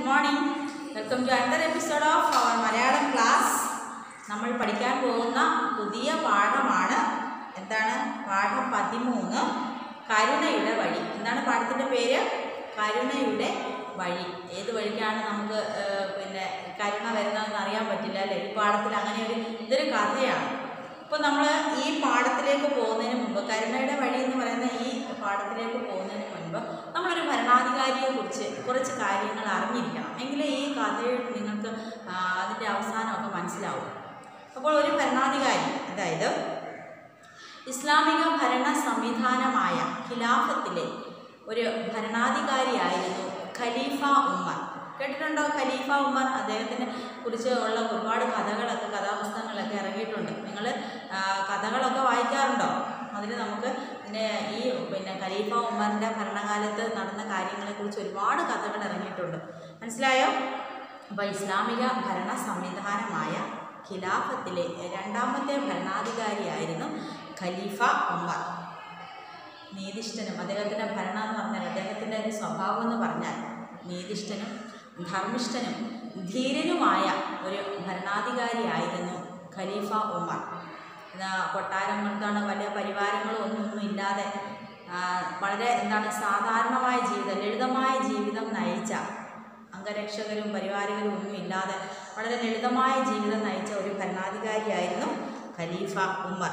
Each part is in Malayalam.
good morning welcome to another episode of our Malayalam class നമ്മൾ പഠിക്കാൻ പോകുന്ന പുതിയ പാഠമാണ് എന്താണ് പാഠം പതിമൂന്ന് കരുണയുടെ വഴി എന്താണ് പാഠത്തിൻ്റെ പേര് കരുണയുടെ വഴി ഏത് വഴിക്കാണ് നമുക്ക് ഏഹ്, പിന്നെ കരുണ വരുന്നതെന്ന് അറിയാൻ പറ്റില്ല അല്ലേ ഈ പാഠത്തിൽ അങ്ങനെ ഒരു ഇതൊരു കഥയാണ് അപ്പോൾ നമ്മൾ ഈ പാഠത്തിലേക്ക് പോകുന്നതിന് മുമ്പ് കരുണയുടെ വഴി എന്ന് പറയുന്ന ഈ പാഠത്തിലേക്ക് പോകുന്നതിന് മുൻപ് നമ്മളൊരു ഭരണാധികാരിയെ കുറിച്ച് കുറച്ച് കാര്യങ്ങൾ അറിഞ്ഞിരിക്കണം എങ്കിലേ ഈ കഥയിൽ നിങ്ങൾക്ക് ആ, അതിൻ്റെ അവസാനമൊക്കെ മനസ്സിലാവും അപ്പോൾ ഒരു ഭരണാധികാരി അതായത് ഇസ്ലാമിക ഭരണ സംവിധാനമായ ഖിലാഫത്തിലെ ഒരു ഭരണാധികാരിയായിരുന്നു ഖലീഫ ഉമ്മർ കേട്ടിട്ടുണ്ടോ ഖലീഫ ഉമ്മർ അദ്ദേഹത്തിനെ കുറിച്ച് ഉള്ള ഒരുപാട് കഥകളൊക്കെ കഥാപുസ്തകങ്ങളൊക്കെ ഇറങ്ങിയിട്ടുണ്ട് നിങ്ങൾ കഥകളൊക്കെ വായിക്കാറുണ്ടോ അതിൽ നമുക്ക് പിന്നെ ഈ പിന്നെ ഖലീഫ ഉമ്മറിൻ്റെ ഭരണകാലത്ത് നടന്ന കാര്യങ്ങളെക്കുറിച്ച് ഒരുപാട് കഥകൾ ഇറങ്ങിയിട്ടുണ്ട് മനസ്സിലായോ അപ്പോൾ ഇസ്ലാമിക ഭരണ സംവിധാനമായ ഖിലാഫത്തിലെ രണ്ടാമത്തെ ഭരണാധികാരിയായിരുന്നു ഖലീഫ ഉമ്മർ നീതിഷ്ഠനും അദ്ദേഹത്തിൻ്റെ ഭരണം എന്ന് പറഞ്ഞാൽ അദ്ദേഹത്തിൻ്റെ ഒരു സ്വഭാവം എന്ന് പറഞ്ഞാൽ നീതിഷ്ഠനും ധർമ്മിഷ്ഠനും ധീരനുമായ ഒരു ഭരണാധികാരിയായിരുന്നു ഖലീഫ ഉമർ ഇത് കൊട്ടാരങ്ങൾക്കാണ് വലിയ പരിവാരങ്ങളും ഒന്നും ഒന്നും ഇല്ലാതെ ആ, വളരെ എന്താണ് സാധാരണമായ ജീവിതം ലളിതമായ ജീവിതം നയിച്ച അംഗരക്ഷകരും പരിവാരകരും ഒന്നും ഇല്ലാതെ വളരെ ലളിതമായ ജീവിതം നയിച്ച ഒരു ഭരണാധികാരിയായിരുന്നു ഖലീഫ ഉമർ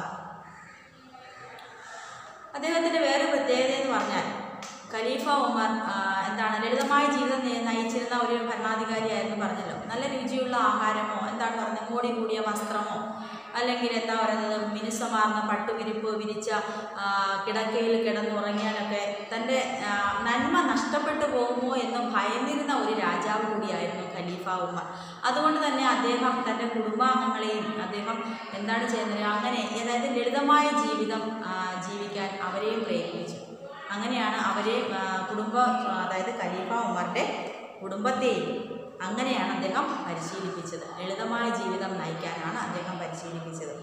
അദ്ദേഹത്തിൻ്റെ വേറെ പ്രത്യേകത എന്ന് പറഞ്ഞാൽ ഖലീഫ ഉമർ ആ, എന്താണ് ലളിതമായ ജീവിതം നയി- നയിച്ചിരുന്ന ഒരു ഭരണാധികാരിയായിരുന്നു പറഞ്ഞല്ലോ നല്ല രുചിയുള്ള ആഹാരമോ എന്താണ് പറയുന്നത് മോടി കൂടിയ വസ്ത്രമോ അല്ലെങ്കിൽ എന്താ പറയുന്നത് മിനുസമാർന്ന പട്ടുവിരിപ്പ് വിരിച്ച ആ, കിടക്കയിൽ കിടന്നുറങ്ങിയാലൊക്കെ തൻ്റെ ആ, നന്മ നഷ്ടപ്പെട്ടു പോകുമോ എന്ന് ഭയന്നിരുന്ന ഒരു രാജാവ് കൂടിയായിരുന്നു ഖലീഫ ഉമർ അതുകൊണ്ട് തന്നെ അദ്ദേഹം തൻ്റെ കുടുംബാംഗങ്ങളെയും അദ്ദേഹം എന്താണ് ചെയ്യുന്നത് അങ്ങനെ അതായത് ലളിതമായ ജീവിതം ആ, ജീവിക്കാൻ അവരെയും പ്രേരിപ്പിച്ചു അങ്ങനെയാണ് അവരെ ആ, കുടുംബ ആ, അതായത് ഖലീഫ ഉമറിൻ്റെ കുടുംബത്തെയും അങ്ങനെയാണ് അദ്ദേഹം പരിശീലിപ്പിച്ചത് ലളിതമായ ജീവിതം നയിക്കാനാണ് അദ്ദേഹം പരിശീലിപ്പിച്ചത്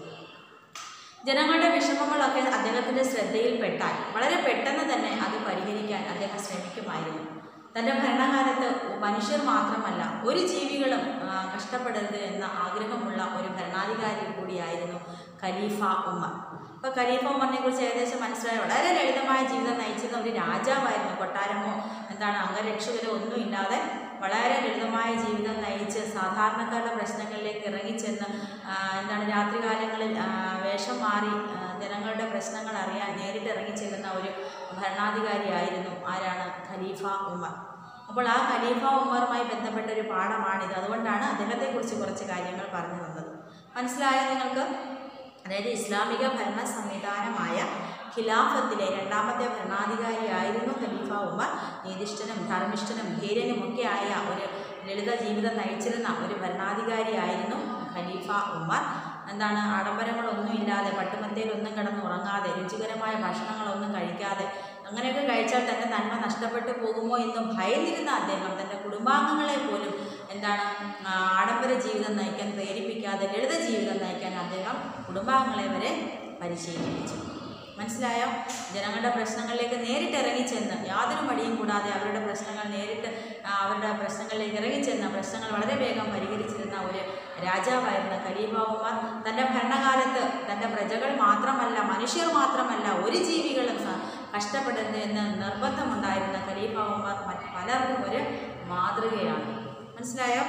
ജനങ്ങളുടെ വിഷമങ്ങളൊക്കെ അദ്ദേഹത്തിൻ്റെ ശ്രദ്ധയിൽപ്പെട്ടാൽ വളരെ പെട്ടെന്ന് തന്നെ അത് പരിഹരിക്കാൻ അദ്ദേഹം ശ്രമിക്കുമായിരുന്നു തൻ്റെ ഭരണകാലത്ത് മനുഷ്യർ മാത്രമല്ല ഒരു ജീവികളും ആ, കഷ്ടപ്പെടരുത് എന്ന ആഗ്രഹമുള്ള ഒരു ഭരണാധികാരി കൂടിയായിരുന്നു ഖലീഫ ഉമ്മർ അപ്പോൾ ഖലീഫ ഉമ്മറിനെ കുറിച്ച് ഏകദേശം മനസ്സിലായ വളരെ ലളിതമായ ജീവിതം നയിച്ചിരുന്ന ഒരു രാജാവായിരുന്നു കൊട്ടാരമോ എന്താണ് അംഗരക്ഷകരോ ഒന്നുമില്ലാതെ വളരെ ലളിതമായ ജീവിതം നയിച്ച് സാധാരണക്കാരുടെ പ്രശ്നങ്ങളിലേക്ക് ഇറങ്ങിച്ചെന്ന് ആ, എന്താണ് രാത്രികാലങ്ങളിൽ ആ, വേഷം മാറി ആ, ജനങ്ങളുടെ പ്രശ്നങ്ങൾ അറിയാൻ നേരിട്ട് ഇറങ്ങിച്ചെല്ലുന്ന ഒരു ഭരണാധികാരിയായിരുന്നു ആരാണ് ഖലീഫ ഉമർ അപ്പോൾ ആ ഖലീഫ ഉമറുമായി ബന്ധപ്പെട്ട ഒരു പാഠമാണിത് അതുകൊണ്ടാണ് അദ്ദേഹത്തെക്കുറിച്ച് കുറച്ച് കാര്യങ്ങൾ പറഞ്ഞു തന്നത് മനസ്സിലായോ നിങ്ങൾക്ക് അതായത് ഇസ്ലാമിക ഭരണ സംവിധാനമായ ഖിലാഫത്തിലെ രണ്ടാമത്തെ ഭരണാധികാരിയായിരുന്നു ഖലീഫ ഉമർ നീതിഷ്ഠനും ധർമ്മിഷ്ഠനും ധീരനും ഒക്കെ ആയ ഒരു ലളിത ജീവിതം നയിച്ചിരുന്ന ഒരു ഭരണാധികാരിയായിരുന്നു ഖലീഫ ഉമർ എന്താണ് ആഡംബരങ്ങളൊന്നും ഇല്ലാതെ പട്ടുമത്തയിലൊന്നും കിടന്ന് ഉറങ്ങാതെ രുചികരമായ ഭക്ഷണങ്ങളൊന്നും കഴിക്കാതെ അങ്ങനെയൊക്കെ കഴിച്ചാൽ തൻ്റെ നന്മ നഷ്ടപ്പെട്ടു പോകുമോ എന്ന് ഭയന്നിരുന്ന അദ്ദേഹം തൻ്റെ കുടുംബാംഗങ്ങളെ പോലും എന്താണ് ആ, ആഡംബര ജീവിതം നയിക്കാൻ പ്രേരിപ്പിക്കാതെ ലളിത ജീവിതം നയിക്കാൻ അദ്ദേഹം കുടുംബാംഗങ്ങളെ വരെ പരിശീലിപ്പിച്ചു മനസ്സിലായോ ജനങ്ങളുടെ പ്രശ്നങ്ങളിലേക്ക് നേരിട്ട് ഇറങ്ങിച്ചെന്ന് യാതൊരു മടിയും കൂടാതെ അവരുടെ പ്രശ്നങ്ങൾ നേരിട്ട് ആ, അവരുടെ പ്രശ്നങ്ങളിലേക്ക് ഇറങ്ങിച്ചെന്ന് പ്രശ്നങ്ങൾ വളരെ വേഗം പരിഹരിച്ചിരുന്ന ഒരു രാജാവായിരുന്ന ഖലീഫ ഉമർ തൻ്റെ ഭരണകാലത്ത് തൻ്റെ പ്രജകൾ മാത്രമല്ല മനുഷ്യർ മാത്രമല്ല ഒരു ജീവികളും സ- കഷ്ടപ്പെടരുത് എന്ന് നിർബന്ധമുണ്ടായിരുന്ന ഖലീഫ ഉമർ മറ്റ് പലർക്കും ഒരു മാതൃകയാണ് മനസ്സിലായോ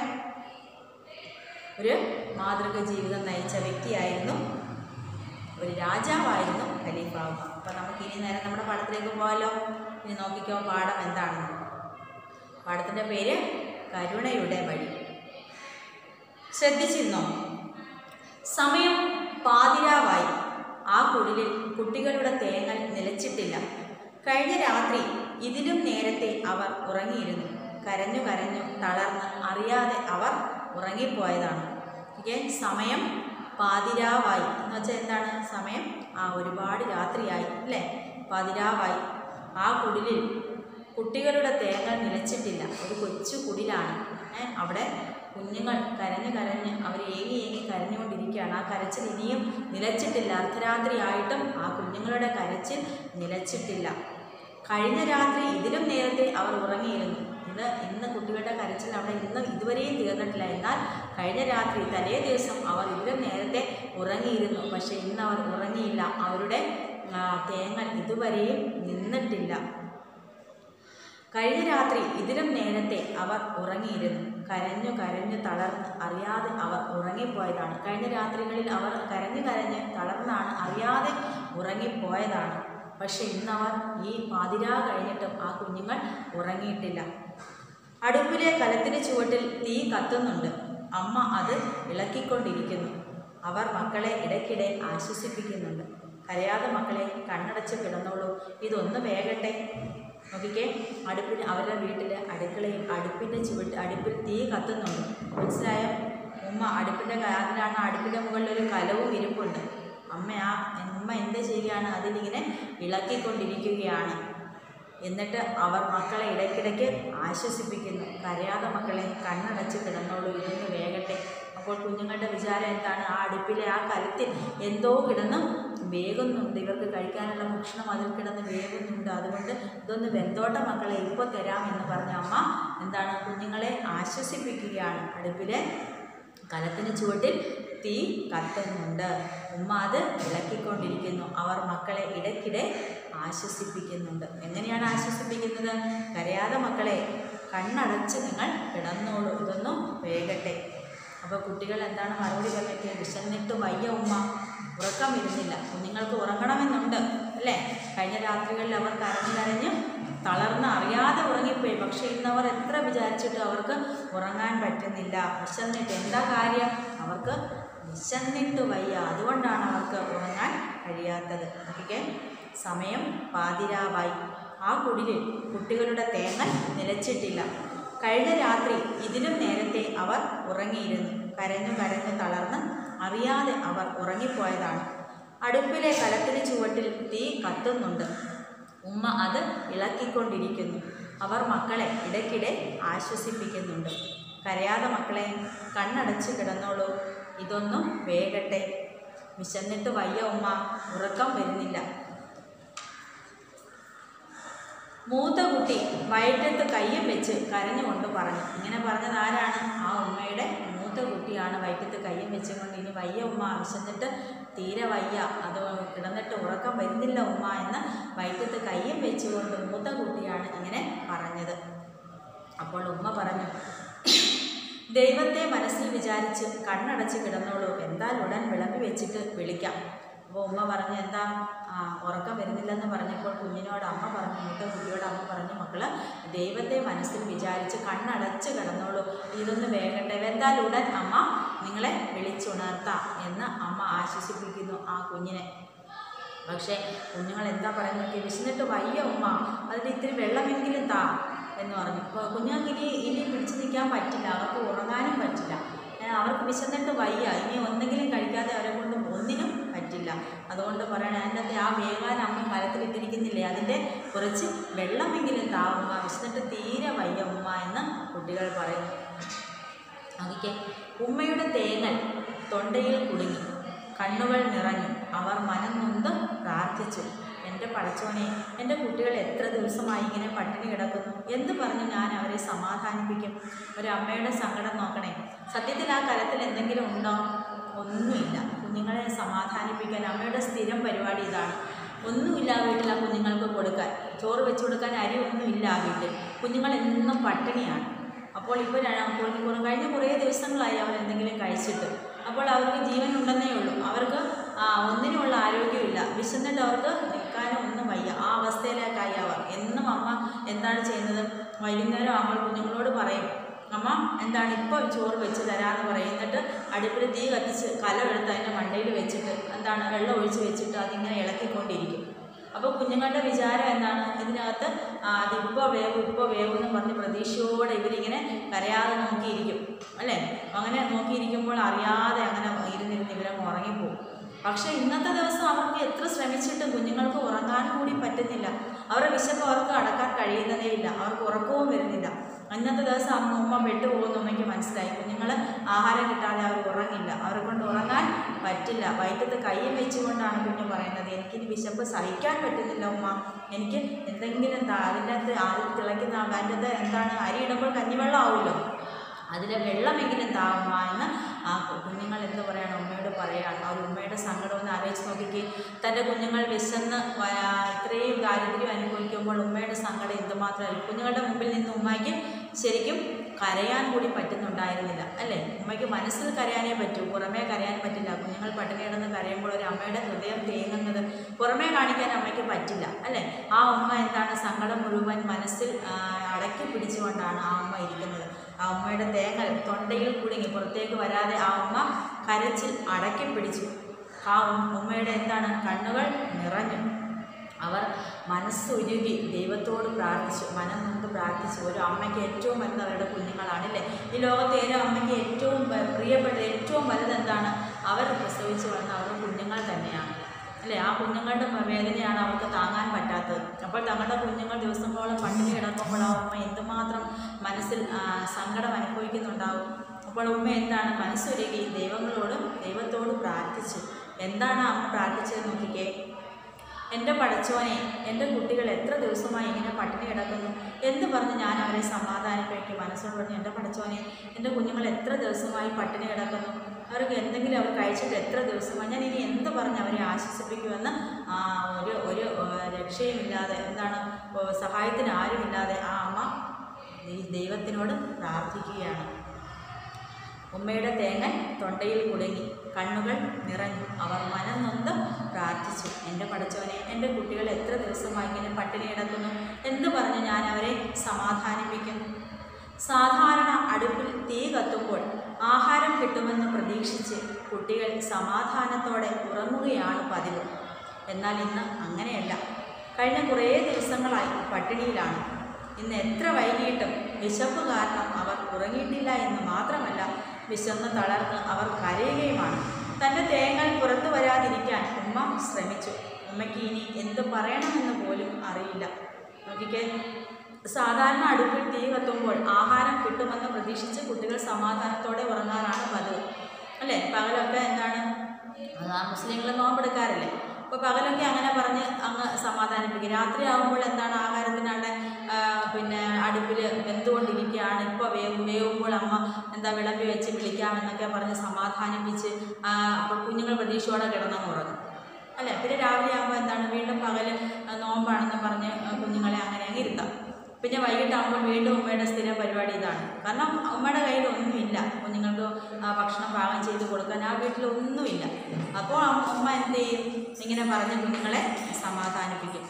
ഒരു മാതൃക ജീവിതം നയിച്ച വ്യക്തിയായിരുന്നു ഒരു രാജാവായിരുന്നു ഖലീഫ ഉമർ അപ്പോൾ നമുക്ക് ഇനി നേരെ നമ്മുടെ പാഠത്തിലേക്ക് പോകാമല്ലോ ഇനി നോക്കിക്കോ പാഠം എന്താണെന്ന് പാഠത്തിൻ്റെ പേര് കരുണയുടെ വഴി ശ്രദ്ധിച്ചിരുന്നോ സമയം പാതിരാവായി ആ കുടിലിൽ കുട്ടികളുടെ തേങ്ങൽ നിലച്ചിട്ടില്ല കഴിഞ്ഞ രാത്രി ഇതിലും നേരത്തെ അവർ ഉറങ്ങിയിരുന്നു കരഞ്ഞു കരഞ്ഞു തളർന്ന് അറിയാതെ അവർ ഉറങ്ങിപ്പോയതാണ് ഓക്കെ സമയം പാതിരാവായി എന്ന് വെച്ചാൽ എന്താണ് സമയം ആ ഒരുപാട് രാത്രിയായി അല്ലേ പാതിരാവായി ആ കുടിലിൽ കുട്ടികളുടെ തേങ്ങൽ നിലച്ചിട്ടില്ല ഒരു കൊച്ചു കുടിലാണ് ഏ, അവിടെ കുഞ്ഞുങ്ങൾ കരഞ്ഞ് കരഞ്ഞ് അവർ ഏങ്ങി ഏങ്ങി കരഞ്ഞുകൊണ്ടിരിക്കുകയാണ് ആ കരച്ചിൽ ഇനിയും നിലച്ചിട്ടില്ല അർദ്ധരാത്രി ആയിട്ടും ആ കുഞ്ഞുങ്ങളുടെ കരച്ചിൽ നിലച്ചിട്ടില്ല കഴിഞ്ഞ രാത്രി ഇതിലും നേരത്തെ അവർ ഉറങ്ങിയിരുന്നു ഇന്ന് ഇന്ന് കുട്ടികളുടെ കരച്ചിൽ അവിടെ ഇന്ന് ഇതുവരെയും തീർന്നിട്ടില്ല എന്നാൽ കഴിഞ്ഞ രാത്രി തലേ ദിവസം അവർ ഇതിലും നേരത്തെ ഉറങ്ങിയിരുന്നു പക്ഷേ ഇന്ന് അവർ ഉറങ്ങിയില്ല അവരുടെ ആ, തേങ്ങൽ ഇതുവരെയും നിന്നിട്ടില്ല കഴിഞ്ഞ രാത്രി ഇതിലും നേരത്തെ അവർ ഉറങ്ങിയിരുന്നു കരഞ്ഞു കരഞ്ഞു തളർന്ന് അറിയാതെ അവർ ഉറങ്ങിപ്പോയതാണ് കഴിഞ്ഞ രാത്രികളിൽ അവർ കരഞ്ഞു കരഞ്ഞ് തളർന്നാണ് അറിയാതെ ഉറങ്ങിപ്പോയതാണ് പക്ഷെ ഇന്നവർ ഈ പാതിരാ കഴിഞ്ഞിട്ടും ആ കുഞ്ഞുങ്ങൾ ഉറങ്ങിയിട്ടില്ല അടുപ്പിലെ കലത്തിന് ചുവട്ടിൽ തീ കത്തുന്നുണ്ട് അമ്മ അത് ഇളക്കിക്കൊണ്ടിരിക്കുന്നു അവർ മക്കളെ ഇടയ്ക്കിടെ ആശ്വസിപ്പിക്കുന്നുണ്ട് കരയാതെ മക്കളെ കണ്ണടച്ച് കിടന്നോളൂ ഇതൊന്ന് വേഗട്ടെ നോക്കിക്കേ അടുപ്പിന് അവരുടെ വീട്ടിൽ അടുക്കളയിൽ അടുപ്പിൻ്റെ ചുവട്ട് അടുപ്പിൽ തീ കത്തുന്നുണ്ട് മനസ്സിലായോ ഉമ്മ അടുപ്പിൻ്റെ അതിലാണ് അടുപ്പിൻ്റെ മുകളിൽ ഒരു കലവും ഇരിപ്പുണ്ട് അമ്മ ആ ഉമ്മ എന്ത് ചെയ്യുകയാണ് അതിലിങ്ങനെ ഇളക്കിക്കൊണ്ടിരിക്കുകയാണ് എന്നിട്ട് അവർ മക്കളെ ഇടയ്ക്കിടയ്ക്ക് ആശ്വസിപ്പിക്കുന്നു കരയാതെ മക്കളെ കണ്ണടച്ച് കിടന്നോളൂ ഇതൊന്ന് വേഗട്ടെ അപ്പോൾ കുഞ്ഞുങ്ങളുടെ വിചാരം എന്താണ് ആ അടുപ്പിലെ ആ കലത്തിൽ എന്തോ കിടന്ന് വേകുന്നുണ്ട് ഇവർക്ക് കഴിക്കാനുള്ള ഭക്ഷണം അതിൽ കിടന്ന് വേകുന്നുണ്ട് അതുകൊണ്ട് ഇതൊന്ന് വെന്തോട്ട മക്കളെ ഇപ്പോൾ തരാമെന്ന് പറഞ്ഞ അമ്മ എന്താണ് കുഞ്ഞുങ്ങളെ ആശ്വസിപ്പിക്കുകയാണ് അടുപ്പിലെ കലത്തിന് ചുവട്ടിൽ തീ കത്തുന്നുണ്ട് ഉമ്മ അത് ഇളക്കിക്കൊണ്ടിരിക്കുന്നു അവർ മക്കളെ ഇടയ്ക്കിടെ ആശ്വസിപ്പിക്കുന്നുണ്ട് എങ്ങനെയാണ് ആശ്വസിപ്പിക്കുന്നത് കരയാതെ മക്കളെ കണ്ണടച്ച് നിങ്ങൾ കിടന്നോളൂ ഇതൊന്നും വേഗട്ടെ അപ്പോൾ കുട്ടികൾ എന്താണ് മറുപടി പറഞ്ഞത് വിശന്നിട്ട് വയ്യ ഉമ്മ ഉറക്കം വരുന്നില്ല കുഞ്ഞുങ്ങൾക്ക് ഉറങ്ങണമെന്നുണ്ട് അല്ലേ കഴിഞ്ഞ രാത്രികളിൽ അവർ കരഞ്ഞ് കരഞ്ഞ് തളർന്ന് അറിയാതെ ഉറങ്ങിപ്പോയി പക്ഷേ ഇന്നവർ എത്ര വിചാരിച്ചിട്ട് അവർക്ക് ഉറങ്ങാൻ പറ്റുന്നില്ല വിശന്നിട്ട് എന്താ കാര്യം അവർക്ക് വിശന്നിട്ട് വയ്യ അതുകൊണ്ടാണ് അവർക്ക് ഉറങ്ങാൻ കഴിയാത്തത് നോക്കിക്കേ സമയം പാതിരാവായി ആ കുടിലിൽ കുട്ടികളുടെ തേങ്ങൽ നിലച്ചിട്ടില്ല കഴിഞ്ഞ രാത്രി ഇതിലും നേരത്തെ അവർ ഉറങ്ങിയിരുന്നു കരഞ്ഞു കരഞ്ഞു തളർന്ന് അറിയാതെ അവർ ഉറങ്ങിപ്പോയതാണ് അടുപ്പിലെ കലത്തിന് ചുവട്ടിൽ തീ കത്തുന്നുണ്ട് ഉമ്മ അത് ഇളക്കിക്കൊണ്ടിരിക്കുന്നു അവർ മക്കളെ ഇടയ്ക്കിടെ ആശ്വസിപ്പിക്കുന്നുണ്ട് കരയാതെ മക്കളെ കണ്ണടച്ച് കിടന്നോളൂ ഇതൊന്നും വേഗട്ടെ വിശന്നിട്ട് വയ്യ ഉമ്മ ഉറക്കം വരുന്നില്ല മൂത്ത കുട്ടി വയറ്റത്ത് കയ്യും വെച്ച് കരഞ്ഞുകൊണ്ട് പറഞ്ഞു ഇങ്ങനെ പറഞ്ഞത് ആരാണ് ആ ഉമ്മയുടെ മൂത്ത കുട്ടിയാണ് വയറ്റത്ത് കയ്യും വെച്ചുകൊണ്ട് ഇനി വയ്യ ഉമ്മ വിശന്നിട്ട് തീരെ വയ്യ അത് കിടന്നിട്ട് ഉറക്കം വരുന്നില്ല ഉമ്മ എന്ന് വയറ്റത്ത് കയ്യും വെച്ചുകൊണ്ട് മൂത്ത കുട്ടിയാണ് ഇങ്ങനെ പറഞ്ഞത് അപ്പോൾ ഉമ്മ പറഞ്ഞു ദൈവത്തെ മനസ്സിൽ വിചാരിച്ച് കണ്ണടച്ച് കിടന്നോളൂ എന്താൽ ഉടൻ വിളമ്പി വെച്ചിട്ട് വിളിക്കാം അപ്പോൾ ഉമ്മ പറഞ്ഞു എന്താ ആ, ഉറക്കം വരുന്നില്ലെന്ന് പറഞ്ഞപ്പോൾ കുഞ്ഞിനോട് അമ്മ പറഞ്ഞു മൂത്ത കുട്ടിയോട് അമ്മ പറഞ്ഞു മക്കള് ദൈവത്തെ മനസ്സിൽ വിചാരിച്ച് കണ്ണടച്ച് കിടന്നോളൂ ഇതൊന്ന് വേഗട്ടെ വെന്താൽ ഉടൻ അമ്മ നിങ്ങളെ വിളിച്ചുണർത്താം എന്ന് അമ്മ ആശ്വസിപ്പിക്കുന്നു ആ കുഞ്ഞിനെ പക്ഷേ കുഞ്ഞുങ്ങൾ എന്താ പറയുന്നത് വിശന്നിട്ട് വയ്യ ഉമ്മ അതിന് ഇത്തിരി വെള്ളമെങ്കിലും താ എന്ന് പറഞ്ഞു അപ്പോൾ കുഞ്ഞുങ്ങൾക്ക് ഇനി ഇനി പിടിച്ചു നിൽക്കാൻ പറ്റില്ല അവർക്ക് ഉറങ്ങാനും പറ്റില്ല ഏ, അവർക്ക് വിശന്നിട്ട് വയ്യ ഇനി ഒന്നെങ്കിലും കഴിക്കാതെ അവരെ കൊണ്ട് ഒന്നിനും പറ്റില്ല അതുകൊണ്ട് പറയണ അതിൻ്റെ ആ വേകാൻ അമ്മ കലത്തിലിട്ടിരിക്കുന്നില്ലേ അതിൻ്റെ കുറച്ച് വെള്ളമെങ്കിലും താ ഉമ്മ വിശന്നിട്ട് തീരെ വയ്യ ഉമ്മ എന്ന് കുട്ടികൾ പറയുന്നു നോക്കിക്കേ ഉമ്മയുടെ തേങ്ങൽ തൊണ്ടയിൽ കുടുങ്ങി കണ്ണുകൾ നിറഞ്ഞു അവർ മനം നൊന്ത് പ്രാർത്ഥിച്ചു എൻ്റെ പടച്ചോനെ എൻ്റെ കുട്ടികൾ എത്ര ദിവസമായി ഇങ്ങനെ പട്ടിണി കിടക്കുന്നു എന്ത് പറഞ്ഞു ഞാൻ അവരെ സമാധാനിപ്പിക്കും ഒരു അമ്മയുടെ സങ്കടം നോക്കണേ സത്യത്തിൽ ആ കലത്തിൽ എന്തെങ്കിലും ഉണ്ടോ ഒന്നുമില്ല കുഞ്ഞുങ്ങളെ സമാധാനിപ്പിക്കാൻ അമ്മയുടെ സ്ഥിരം പരിപാടി ഇതാണ് ഒന്നുമില്ല ആ വീട്ടിൽ ആ കുഞ്ഞുങ്ങൾക്ക് കൊടുക്കാൻ ചോറ് വെച്ച് കൊടുക്കാൻ അരി ഒന്നുമില്ല ആ വീട്ടിൽ കുഞ്ഞുങ്ങൾ എന്നും പട്ടിണിയാണ് അപ്പോൾ ഇപ്പോൾ അപ്പോൾ കുറേ കഴിഞ്ഞ കുറേ ദിവസങ്ങളായി അവർ എന്തെങ്കിലും കഴിച്ചിട്ട് അപ്പോൾ അവർക്ക് ജീവൻ ഉണ്ടെന്നേ ഉള്ളൂ അവർക്ക് ആ, ഒന്നിനുമുള്ള ആരോഗ്യമില്ല വിശന്നിട്ട് അവർക്ക് നിൽക്കാനും ഒന്നും വയ്യ ആ അവസ്ഥയിലേക്കായി അവർ എന്നും അമ്മ എന്താണ് ചെയ്യുന്നത് വൈകുന്നേരം ആകുമ്പോൾ കുഞ്ഞുങ്ങളോട് പറയും അമ്മ എന്താണ് ഇപ്പോൾ ചോറ് വെച്ച് തരാമെന്ന് പറയും എന്നിട്ട് അടുപ്പിൽ തീ കത്തിച്ച് കലമെടുത്ത് അതിൻ്റെ മണ്ടയിൽ വെച്ചിട്ട് എന്താണ് വെള്ളം ഒഴിച്ച് വെച്ചിട്ട് അതിങ്ങനെ ഇളക്കിക്കൊണ്ടിരിക്കും അപ്പോൾ കുഞ്ഞുങ്ങളുടെ വിചാരം എന്താണ് ഇതിനകത്ത് ആ, അതിപ്പോൾ വേവും ഇപ്പോൾ വേവും എന്ന് പറഞ്ഞ് പ്രതീക്ഷയോടെ ഇവരിങ്ങനെ കരയാതെ നോക്കിയിരിക്കും അല്ലേ അങ്ങനെ നോക്കിയിരിക്കുമ്പോൾ അറിയാതെ അങ്ങനെ ഇരുന്നിരുന്ന് ഇവരങ്ങ് ഉറങ്ങിപ്പോവും പക്ഷേ ഇന്നത്തെ ദിവസം അവർക്ക് എത്ര ശ്രമിച്ചിട്ടും കുഞ്ഞുങ്ങൾക്ക് ഉറങ്ങാൻ കൂടി പറ്റുന്നില്ല അവരുടെ വിശപ്പ് അവർക്ക് അടക്കാൻ കഴിയുന്നതേ ഇല്ല അവർക്ക് ഉറക്കവും വരുന്നില്ല ഇന്നത്തെ ദിവസം അമ്മ ഉമ്മ വിട്ടുപോകുന്ന ഉമ്മയ്ക്ക് മനസ്സിലായി കുഞ്ഞുങ്ങൾ ആഹാരം കിട്ടാതെ അവർ ഉറങ്ങില്ല അവരെ കൊണ്ട് ഉറങ്ങാൻ പറ്റില്ല വയറ്റത്ത് കൈയും വെച്ചുകൊണ്ടാണ് കുഞ്ഞ് പറയുന്നത് എനിക്കിനി വിശപ്പ് സഹിക്കാൻ പറ്റുന്നില്ല ഉമ്മ എനിക്ക് എന്തെങ്കിലും താ അതിൻ്റെ അകത്ത് ആദ്യം തിളയ്ക്കുന്ന അതിൻ്റെ അകത്ത് എന്താണ് അരി ഇടുമ്പോൾ കഞ്ഞിവെള്ളം ആവുമല്ലോ അതിലെ വെള്ളമെങ്കിലും താവുക എന്ന് ആ കുഞ്ഞുങ്ങൾ എന്ത് പറയണം ഉമ്മയോട് പറയാണ് ആ ഒരു ഉമ്മയുടെ സങ്കടം ഒന്ന് ആലോചിച്ച് നോക്കിക്കേ തൻ്റെ കുഞ്ഞുങ്ങൾ വിശന്ന് വ- ഇത്രയും ദാരിദ്ര്യം അനുഭവിക്കുമ്പോൾ ഉമ്മയുടെ സങ്കടം എന്തുമാത്രമല്ല കുഞ്ഞുങ്ങളുടെ മുമ്പിൽ നിന്ന് ഉമ്മയ്ക്ക് ശരിക്കും കരയാൻ കൂടി പറ്റുന്നുണ്ടായിരുന്നില്ല അല്ലേ ഉമ്മയ്ക്ക് മനസ്സിൽ കരയാനേ പറ്റൂ പുറമേ കരയാൻ പറ്റില്ല കുഞ്ഞുങ്ങൾ പട്ടിണി കിടന്ന് കരയുമ്പോൾ ഒരു അമ്മയുടെ ഹൃദയം തേങ്ങുന്നത് പുറമേ കാണിക്കാൻ അമ്മയ്ക്ക് പറ്റില്ല അല്ലേ ആ ഉമ്മ എന്താണ് സങ്കടം മുഴുവൻ മനസ്സിൽ ആ, അടക്കി പിടിച്ചുകൊണ്ടാണ് ആ ഉമ്മ ഇരിക്കുന്നത് ആ ഉമ്മയുടെ തേങ്ങൽ തൊണ്ടയിൽ കുടുങ്ങി പുറത്തേക്ക് വരാതെ ആ ഉമ്മ കരച്ചിൽ അടക്കി പിടിച്ചു ആ ഉം- ഉമ്മയുടെ എന്താണ് കണ്ണുകൾ നിറഞ്ഞു അവർ മനസ്സുരുകി ദൈവത്തോട് പ്രാർത്ഥിച്ചു മനം നൊന്ത് പ്രാർത്ഥിച്ചു ഒരു അമ്മയ്ക്ക് ഏറ്റവും വലുത് അവരുടെ കുഞ്ഞുങ്ങളാണല്ലേ ഈ ലോകത്തെ ഏതൊരു അമ്മയ്ക്ക് ഏറ്റവും വ- പ്രിയപ്പെട്ട ഏറ്റവും വലുത് എന്താണ് അവർ പ്രസവിച്ച് വന്ന അവരുടെ കുഞ്ഞുങ്ങൾ തന്നെയാണ് അല്ലേ ആ കുഞ്ഞുങ്ങളുടെ മ- വേദനയാണ് അവർക്ക് താങ്ങാൻ പറ്റാത്തത് അപ്പോൾ തങ്ങളുടെ കുഞ്ഞുങ്ങൾ ദിവസങ്ങളോളം പട്ടിണി കിടക്കുമ്പോൾ ആ ഉമ്മ എന്തുമാത്രം മനസ്സിൽ ആ, സങ്കടം അനുഭവിക്കുന്നുണ്ടാവും അപ്പോൾ ഉമ്മ എന്താണ് മനസ്സൊരുകി ദൈവങ്ങളോട് ദൈവത്തോട് പ്രാർത്ഥിച്ചു എന്താണ് ആ അമ്മ പ്രാർത്ഥിച്ചത് നോക്കിക്കേ എൻ്റെ പടച്ചോനെ എൻ്റെ കുട്ടികൾ എത്ര ദിവസമായി ഇങ്ങനെ പട്ടിണി കിടക്കുന്നു എന്ന് പറഞ്ഞ് ഞാൻ അവരെ സമാധാനിപ്പിക്കും മനസ്സോട് പറഞ്ഞു എൻ്റെ പടച്ചോനെ എൻ്റെ കുഞ്ഞുങ്ങൾ എത്ര ദിവസമായി പട്ടിണി കിടക്കുന്നു അവർക്ക് എന്തെങ്കിലും അവർ കഴിച്ചിട്ട് എത്ര ദിവസമായി ഞാൻ ഇനി എന്ത് പറഞ്ഞ് അവരെ ആശ്വസിപ്പിക്കുമെന്ന് ആ, ഒരു ഒരു ആ, രക്ഷയുമില്ലാതെ എന്താണ് ഓ, സഹായത്തിന് ആരുമില്ലാതെ ആ അമ്മ ഈ ദൈവത്തിനോട് പ്രാർത്ഥിക്കുകയാണ് ഉമ്മയുടെ തേങ്ങ തൊണ്ടയിൽ കുടുങ്ങി കണ്ണുകൾ നിറഞ്ഞു അവർ മനം നൊന്ത് പ്രാർത്ഥിച്ചു എൻ്റെ പടച്ചോനെ എൻ്റെ കുട്ടികൾ എത്ര ദിവസമായി ഇങ്ങനെ പട്ടിണി കിടക്കുന്നു എന്ന് പറഞ്ഞ് ഞാൻ അവരെ സമാധാനിപ്പിക്കുന്നു സാധാരണ അടുപ്പിൽ തീ കത്തുമ്പോൾ ആഹാരം കിട്ടുമെന്ന് പ്രതീക്ഷിച്ച് കുട്ടികൾ സമാധാനത്തോടെ ഉറങ്ങുകയാണ് പതിവ് എന്നാൽ ഇന്ന് അങ്ങനെയല്ല കഴിഞ്ഞ കുറേ ദിവസങ്ങളായി പട്ടിണിയിലാണ് ഇന്ന് എത്ര വൈകിയിട്ടും വിശപ്പ് കാരണം അവർ ഉറങ്ങിയിട്ടില്ല എന്ന് മാത്രമല്ല വിശന്ന് തളർന്ന് അവർ കരയുകയുമാണ് തൻ്റെ തേങ്ങൽ പുറത്തു വരാതിരിക്കാൻ ഉമ്മ ശ്രമിച്ചു ഉമ്മയ്ക്ക് ഇനി എന്ത് പറയണമെന്ന് പോലും അറിയില്ല നോക്കിക്കേ സാധാരണ അടുപ്പിൽ തീ കത്തുമ്പോൾ ആഹാരം കിട്ടുമെന്ന് പ്രതീക്ഷിച്ച് കുട്ടികൾ സമാധാനത്തോടെ ഉറങ്ങാനാണ് പതിവ് അല്ലേ പകലൊക്കെ എന്താണ് ആ മുസ്ലിങ്ങൾ നോമ്പെടുക്കാറില്ലേ അപ്പോൾ പകലൊക്കെ അങ്ങനെ പറഞ്ഞ് അങ്ങ് സമാധാനിപ്പിക്കും രാത്രി ആകുമ്പോൾ എന്താണ് ആഹാരത്തിനാണ് ആ, പിന്നെ അടുപ്പിൽ വെന്തുകൊണ്ടിരിക്കുകയാണ് ഇപ്പോൾ വേവ് വേവുമ്പോൾ അമ്മ എന്താ വിളമ്പി വെച്ച് വിളിക്കാമെന്നൊക്കെ പറഞ്ഞ് സമാധാനിപ്പിച്ച് ആ, അപ്പോൾ കുഞ്ഞുങ്ങൾ പ്രതീക്ഷയോടെ കിടന്നങ്ങ് ഉറങ്ങും അല്ലേ പിന്നെ രാവിലെ ആകുമ്പോൾ എന്താണ് വീണ്ടും പകൽ നോമ്പാണെന്ന് പറഞ്ഞ് ആ, കുഞ്ഞുങ്ങളെ അങ്ങനെ അങ്ങ് ഇരുത്താം പിന്നെ വൈകിട്ടാകുമ്പോൾ വീണ്ടും ഉമ്മയുടെ സ്ഥിരം പരിപാടി ഇതാണ് കാരണം ഉമ്മയുടെ കയ്യിൽ ഒന്നുമില്ല കുഞ്ഞുങ്ങൾക്ക് ആ, ഭക്ഷണം പാകം ചെയ്ത് കൊടുക്കാൻ ആ വീട്ടിൽ ഒന്നുമില്ല അപ്പോൾ അമ്മ- ഉമ്മ എന്ത് ചെയ്യും ഇങ്ങനെ പറഞ്ഞ് കുഞ്ഞുങ്ങളെ സമാധാനിപ്പിക്കും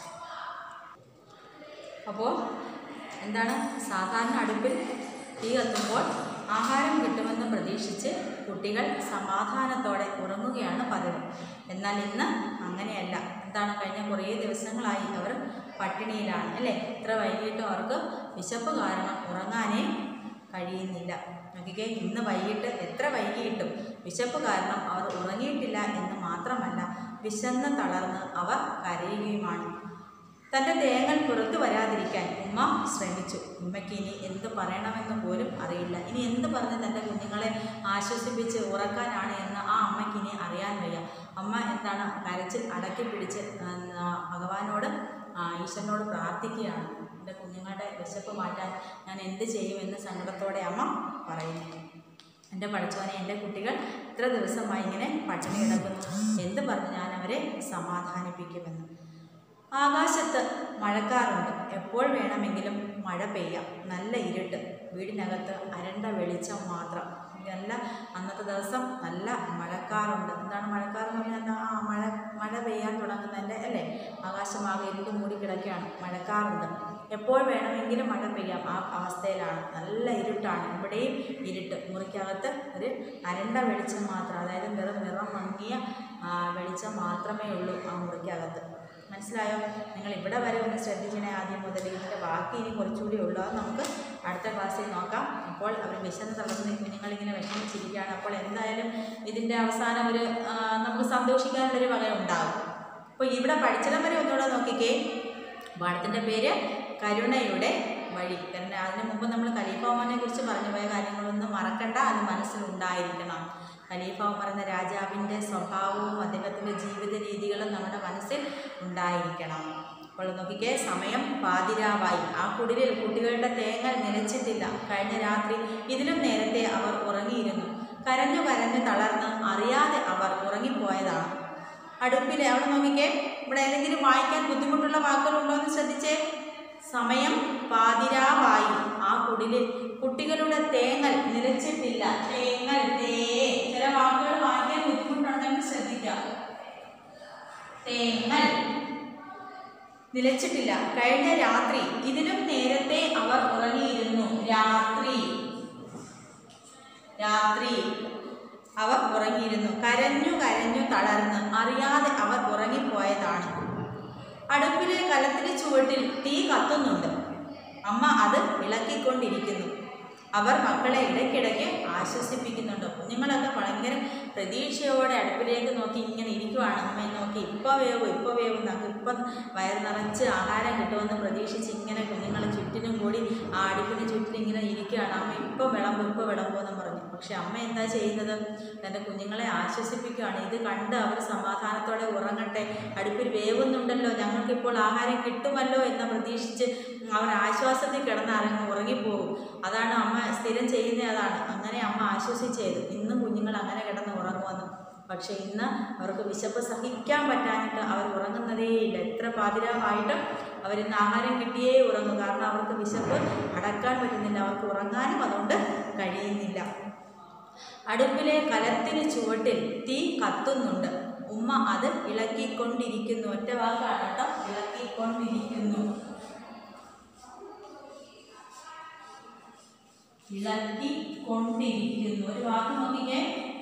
അപ്പോൾ എന്താണ് സാധാരണ അടുപ്പിൽ തീ കത്തുമ്പോൾ ആഹാരം കിട്ടുമെന്ന് പ്രതീക്ഷിച്ച് കുട്ടികൾ സമാധാനത്തോടെ ഉറങ്ങുകയാണ് പതിവ് എന്നാൽ ഇന്ന് അങ്ങനെയല്ല എന്താണ് കഴിഞ്ഞ കുറേ ദിവസങ്ങളായി അവർ പട്ടിണിയിലാണ് അല്ലേ ഇത്ര വൈകിട്ടും അവർക്ക് വിശപ്പ് കാരണം ഉറങ്ങാനേ കഴിയുന്നില്ല നോക്കിക്കേ ഇന്ന് വൈകിട്ട് എത്ര വൈകിയിട്ടും വിശപ്പ് കാരണം അവർ ഉറങ്ങിയിട്ടില്ല എന്ന് മാത്രമല്ല വിശന്ന് തളർന്ന് അവർ കരയുകയുമാണ് തൻ്റെ തേങ്ങൽ പുറത്തു വരാതിരിക്കാൻ ഉമ്മ ശ്രമിച്ചു ഉമ്മയ്ക്ക് ഇനി എന്ത് പറയണമെന്ന് പോലും അറിയില്ല ഇനി എന്ത് പറഞ്ഞ് തൻ്റെ കുഞ്ഞുങ്ങളെ ആശ്വസിപ്പിച്ച് ഉറക്കാനാണ് എന്ന് ആ അമ്മയ്ക്ക് ഇനി അറിയാൻ വയ്യ അമ്മ എന്താണ് കരച്ചിൽ അടക്കി പിടിച്ച് ആ, ഭഗവാനോട് ആ, ഈശ്വരനോട് പ്രാർത്ഥിക്കുകയാണ് എൻ്റെ കുഞ്ഞുങ്ങളുടെ വിശപ്പ് മാറ്റാൻ ഞാൻ എന്ത് ചെയ്യുമെന്ന് സങ്കടത്തോടെ അമ്മ പറയുന്നു എൻ്റെ പഠിച്ചവനെ എൻ്റെ കുട്ടികൾ ഇത്ര ദിവസമായി ഇങ്ങനെ പട്ടിണി കിടക്കുന്നു എന്ത് പറഞ്ഞ് ഞാൻ അവരെ സമാധാനിപ്പിക്കുമെന്ന് ആകാശത്ത് മഴക്കാറുണ്ട് എപ്പോൾ വേണമെങ്കിലും മഴ പെയ്യാം നല്ല ഇരുട്ട് വീടിനകത്ത് അരണ്ട വെളിച്ചം മാത്രം നല്ല അന്നത്തെ ദിവസം നല്ല മഴക്കാറുണ്ട് എന്താണ് മഴക്കാറെന്ന് പറഞ്ഞാൽ എന്താ ആ മഴ മഴ പെയ്യാൻ തുടങ്ങുന്നതിൻ്റെ അല്ലേ ആകാശമാകെ ഇരുട്ട് മൂടി കിടക്കുകയാണ് മഴക്കാറുണ്ട് എപ്പോൾ വേണമെങ്കിലും മഴ പെയ്യാം ആ അവസ്ഥയിലാണ് നല്ല ഇരുട്ടാണ് ഇവിടെയും ഇരുട്ട് മുറിക്കകത്ത് ഒരു അരണ്ട വെളിച്ചം മാത്രം അതായത് നിറം നിറം മങ്ങിയ ആ, വെളിച്ചം മാത്രമേ ഉള്ളൂ ആ മുറിക്കകത്ത് മനസ്സിലായോ നിങ്ങൾ ഇവിടെ വരെ ഒന്ന് ശ്രദ്ധിക്കണേ ആദ്യം മുതൽ ഇതിൻ്റെ ബാക്കി ഇനി കുറച്ചുകൂടി ഉള്ളൂ അത് നമുക്ക് അടുത്ത ക്ലാസ്സിൽ നോക്കാം അപ്പോൾ അവർ വിശന്ന് തളർന്ന് ഈ കുഞ്ഞുങ്ങളിങ്ങനെ വിഷമിച്ചിരിക്കുകയാണ് അപ്പോൾ എന്തായാലും ഇതിൻ്റെ അവസാനം ഒരു ആ, നമുക്ക് സന്തോഷിക്കാനുള്ളൊരു വക ഉണ്ടാകും അപ്പോൾ ഇവിടെ പഠിച്ചിടം വരെ ഒന്നുകൂടെ നോക്കിക്കേ പാഠത്തിൻ്റെ പേര് കരുണയുടെ വഴി കരുണ അതിന് മുമ്പ് നമ്മൾ ഖലീഫ ഉമറിനെ കുറിച്ച് പറഞ്ഞു പോയ കാര്യങ്ങളൊന്നും മറക്കണ്ട അത് മനസ്സിലുണ്ടായിരിക്കണം ഖലീഫ ഉമർ എന്ന രാജാവിൻ്റെ സ്വഭാവവും അദ്ദേഹത്തിൻ്റെ ജീവിത രീതികളും നമ്മുടെ മനസ്സിൽ ഉണ്ടായിരിക്കണം അപ്പോൾ നോക്കിക്കേ സമയം പാതിരാവായി ആ കുടിലിൽ കുട്ടികളുടെ തേങ്ങൽ നിലച്ചിട്ടില്ല കഴിഞ്ഞ രാത്രി ഇതിലും നേരത്തെ അവർ ഉറങ്ങിയിരുന്നു കരഞ്ഞു കരഞ്ഞു തളർന്ന് അറിയാതെ അവർ ഉറങ്ങിപ്പോയതാണ് അടുപ്പിലെ അവിടെ നോക്കിക്കേ ഇവിടെ ഏതെങ്കിലും വായിക്കാൻ ബുദ്ധിമുട്ടുള്ള വാക്കുകളുണ്ടോ എന്ന് ശ്രദ്ധിച്ചേ സമയം പാതിരാവായി ആ കുടിലിൽ കുട്ടികളുടെ തേങ്ങൽ നിലച്ചിട്ടില്ല തേങ്ങൽ തേ ചില വാക്കുകൾ വായിക്കാൻ ബുദ്ധിമുട്ടുണ്ടെങ്കിൽ ശ്രദ്ധിക്കാം തേങ്ങൽ നിലച്ചിട്ടില്ല കഴിഞ്ഞ രാത്രി ഇതിലും നേരത്തെ അവർ ഉറങ്ങിയിരുന്നു രാത്രി രാത്രി അവർ ഉറങ്ങിയിരുന്നു കരഞ്ഞു കരഞ്ഞു തളർന്ന് അറിയാതെ അവർ ഉറങ്ങിപ്പോയതാണ് അടുപ്പിലെ കലത്തിന് ചുവട്ടിൽ തീ കത്തുന്നുണ്ട് അമ്മ അത് ഇളക്കിക്കൊണ്ടിരിക്കുന്നു അവർ മക്കളെ ഇടയ്ക്കിടയ്ക്ക് ആശ്വസിപ്പിക്കുന്നുണ്ട് കുഞ്ഞുങ്ങളൊക്കെ ഭയങ്കര പ്രതീക്ഷയോടെ അടുപ്പിലേക്ക് നോക്കി ഇങ്ങനെ ഇരിക്കുവാണ് അമ്മയെ നോക്കി ഇപ്പോൾ വേവും ഇപ്പോൾ വേവും നമുക്ക് ഇപ്പം വയറ് നിറച്ച് ആഹാരം കിട്ടുമെന്ന് പ്രതീക്ഷിച്ച് ഇങ്ങനെ കുഞ്ഞുങ്ങൾ ചുറ്റിനും കൂടി ആ അടുപ്പിന് ചുറ്റിനും ഇങ്ങനെ ഇരിക്കുകയാണ് അമ്മ ഇപ്പോൾ വിളമ്പും ഇപ്പോൾ വിളമ്പും എന്ന് പറഞ്ഞു പക്ഷെ അമ്മ എന്താ ചെയ്യുന്നത് തൻ്റെ കുഞ്ഞുങ്ങളെ ആശ്വസിപ്പിക്കുകയാണ് ഇത് കണ്ട് അവർ സമാധാനത്തോടെ ഉറങ്ങട്ടെ അടുപ്പിൽ വേവുന്നുണ്ടല്ലോ ഞങ്ങൾക്കിപ്പോൾ ആഹാരം കിട്ടുമല്ലോ എന്ന് പ്രതീക്ഷിച്ച് അവർ ആശ്വാസത്തിൽ കിടന്നിറങ്ങി ഉറങ്ങിപ്പോകും അതാണ് അമ്മ സ്ഥിരം ചെയ്യുന്ന അതാണ് അങ്ങനെ അമ്മ ആശ്വസിച്ചത് ഇന്നും കുഞ്ഞുങ്ങൾ അങ്ങനെ കിടന്ന് ഉറങ്ങുമെന്ന് പക്ഷെ ഇന്ന് അവർക്ക് വിശപ്പ് സഹിക്കാൻ പറ്റാനിട്ട് അവർ ഉറങ്ങുന്നതേയില്ല എത്ര പാതിരാമായിട്ടും അവരിന്ന് ആഹാരം കിട്ടിയേ ഉറങ്ങും കാരണം അവർക്ക് വിശപ്പ് അടക്കാൻ പറ്റുന്നില്ല അവർക്ക് ഉറങ്ങാനും അതുകൊണ്ട് കഴിയുന്നില്ല അടുപ്പിലെ കലത്തിന് ചുവട്ടിൽ തീ കത്തുന്നുണ്ട് ഉമ്മ അത് ഇളക്കിക്കൊണ്ടിരിക്കുന്നു ഒറ്റ വാക്കാണ് കേട്ടോ ഇളക്കിക്കൊണ്ടിരിക്കുന്നു ഇളക്കിക്കൊണ്ടിരിക്കുന്നു ഒരു വാക്ക് നോക്കിക്കേ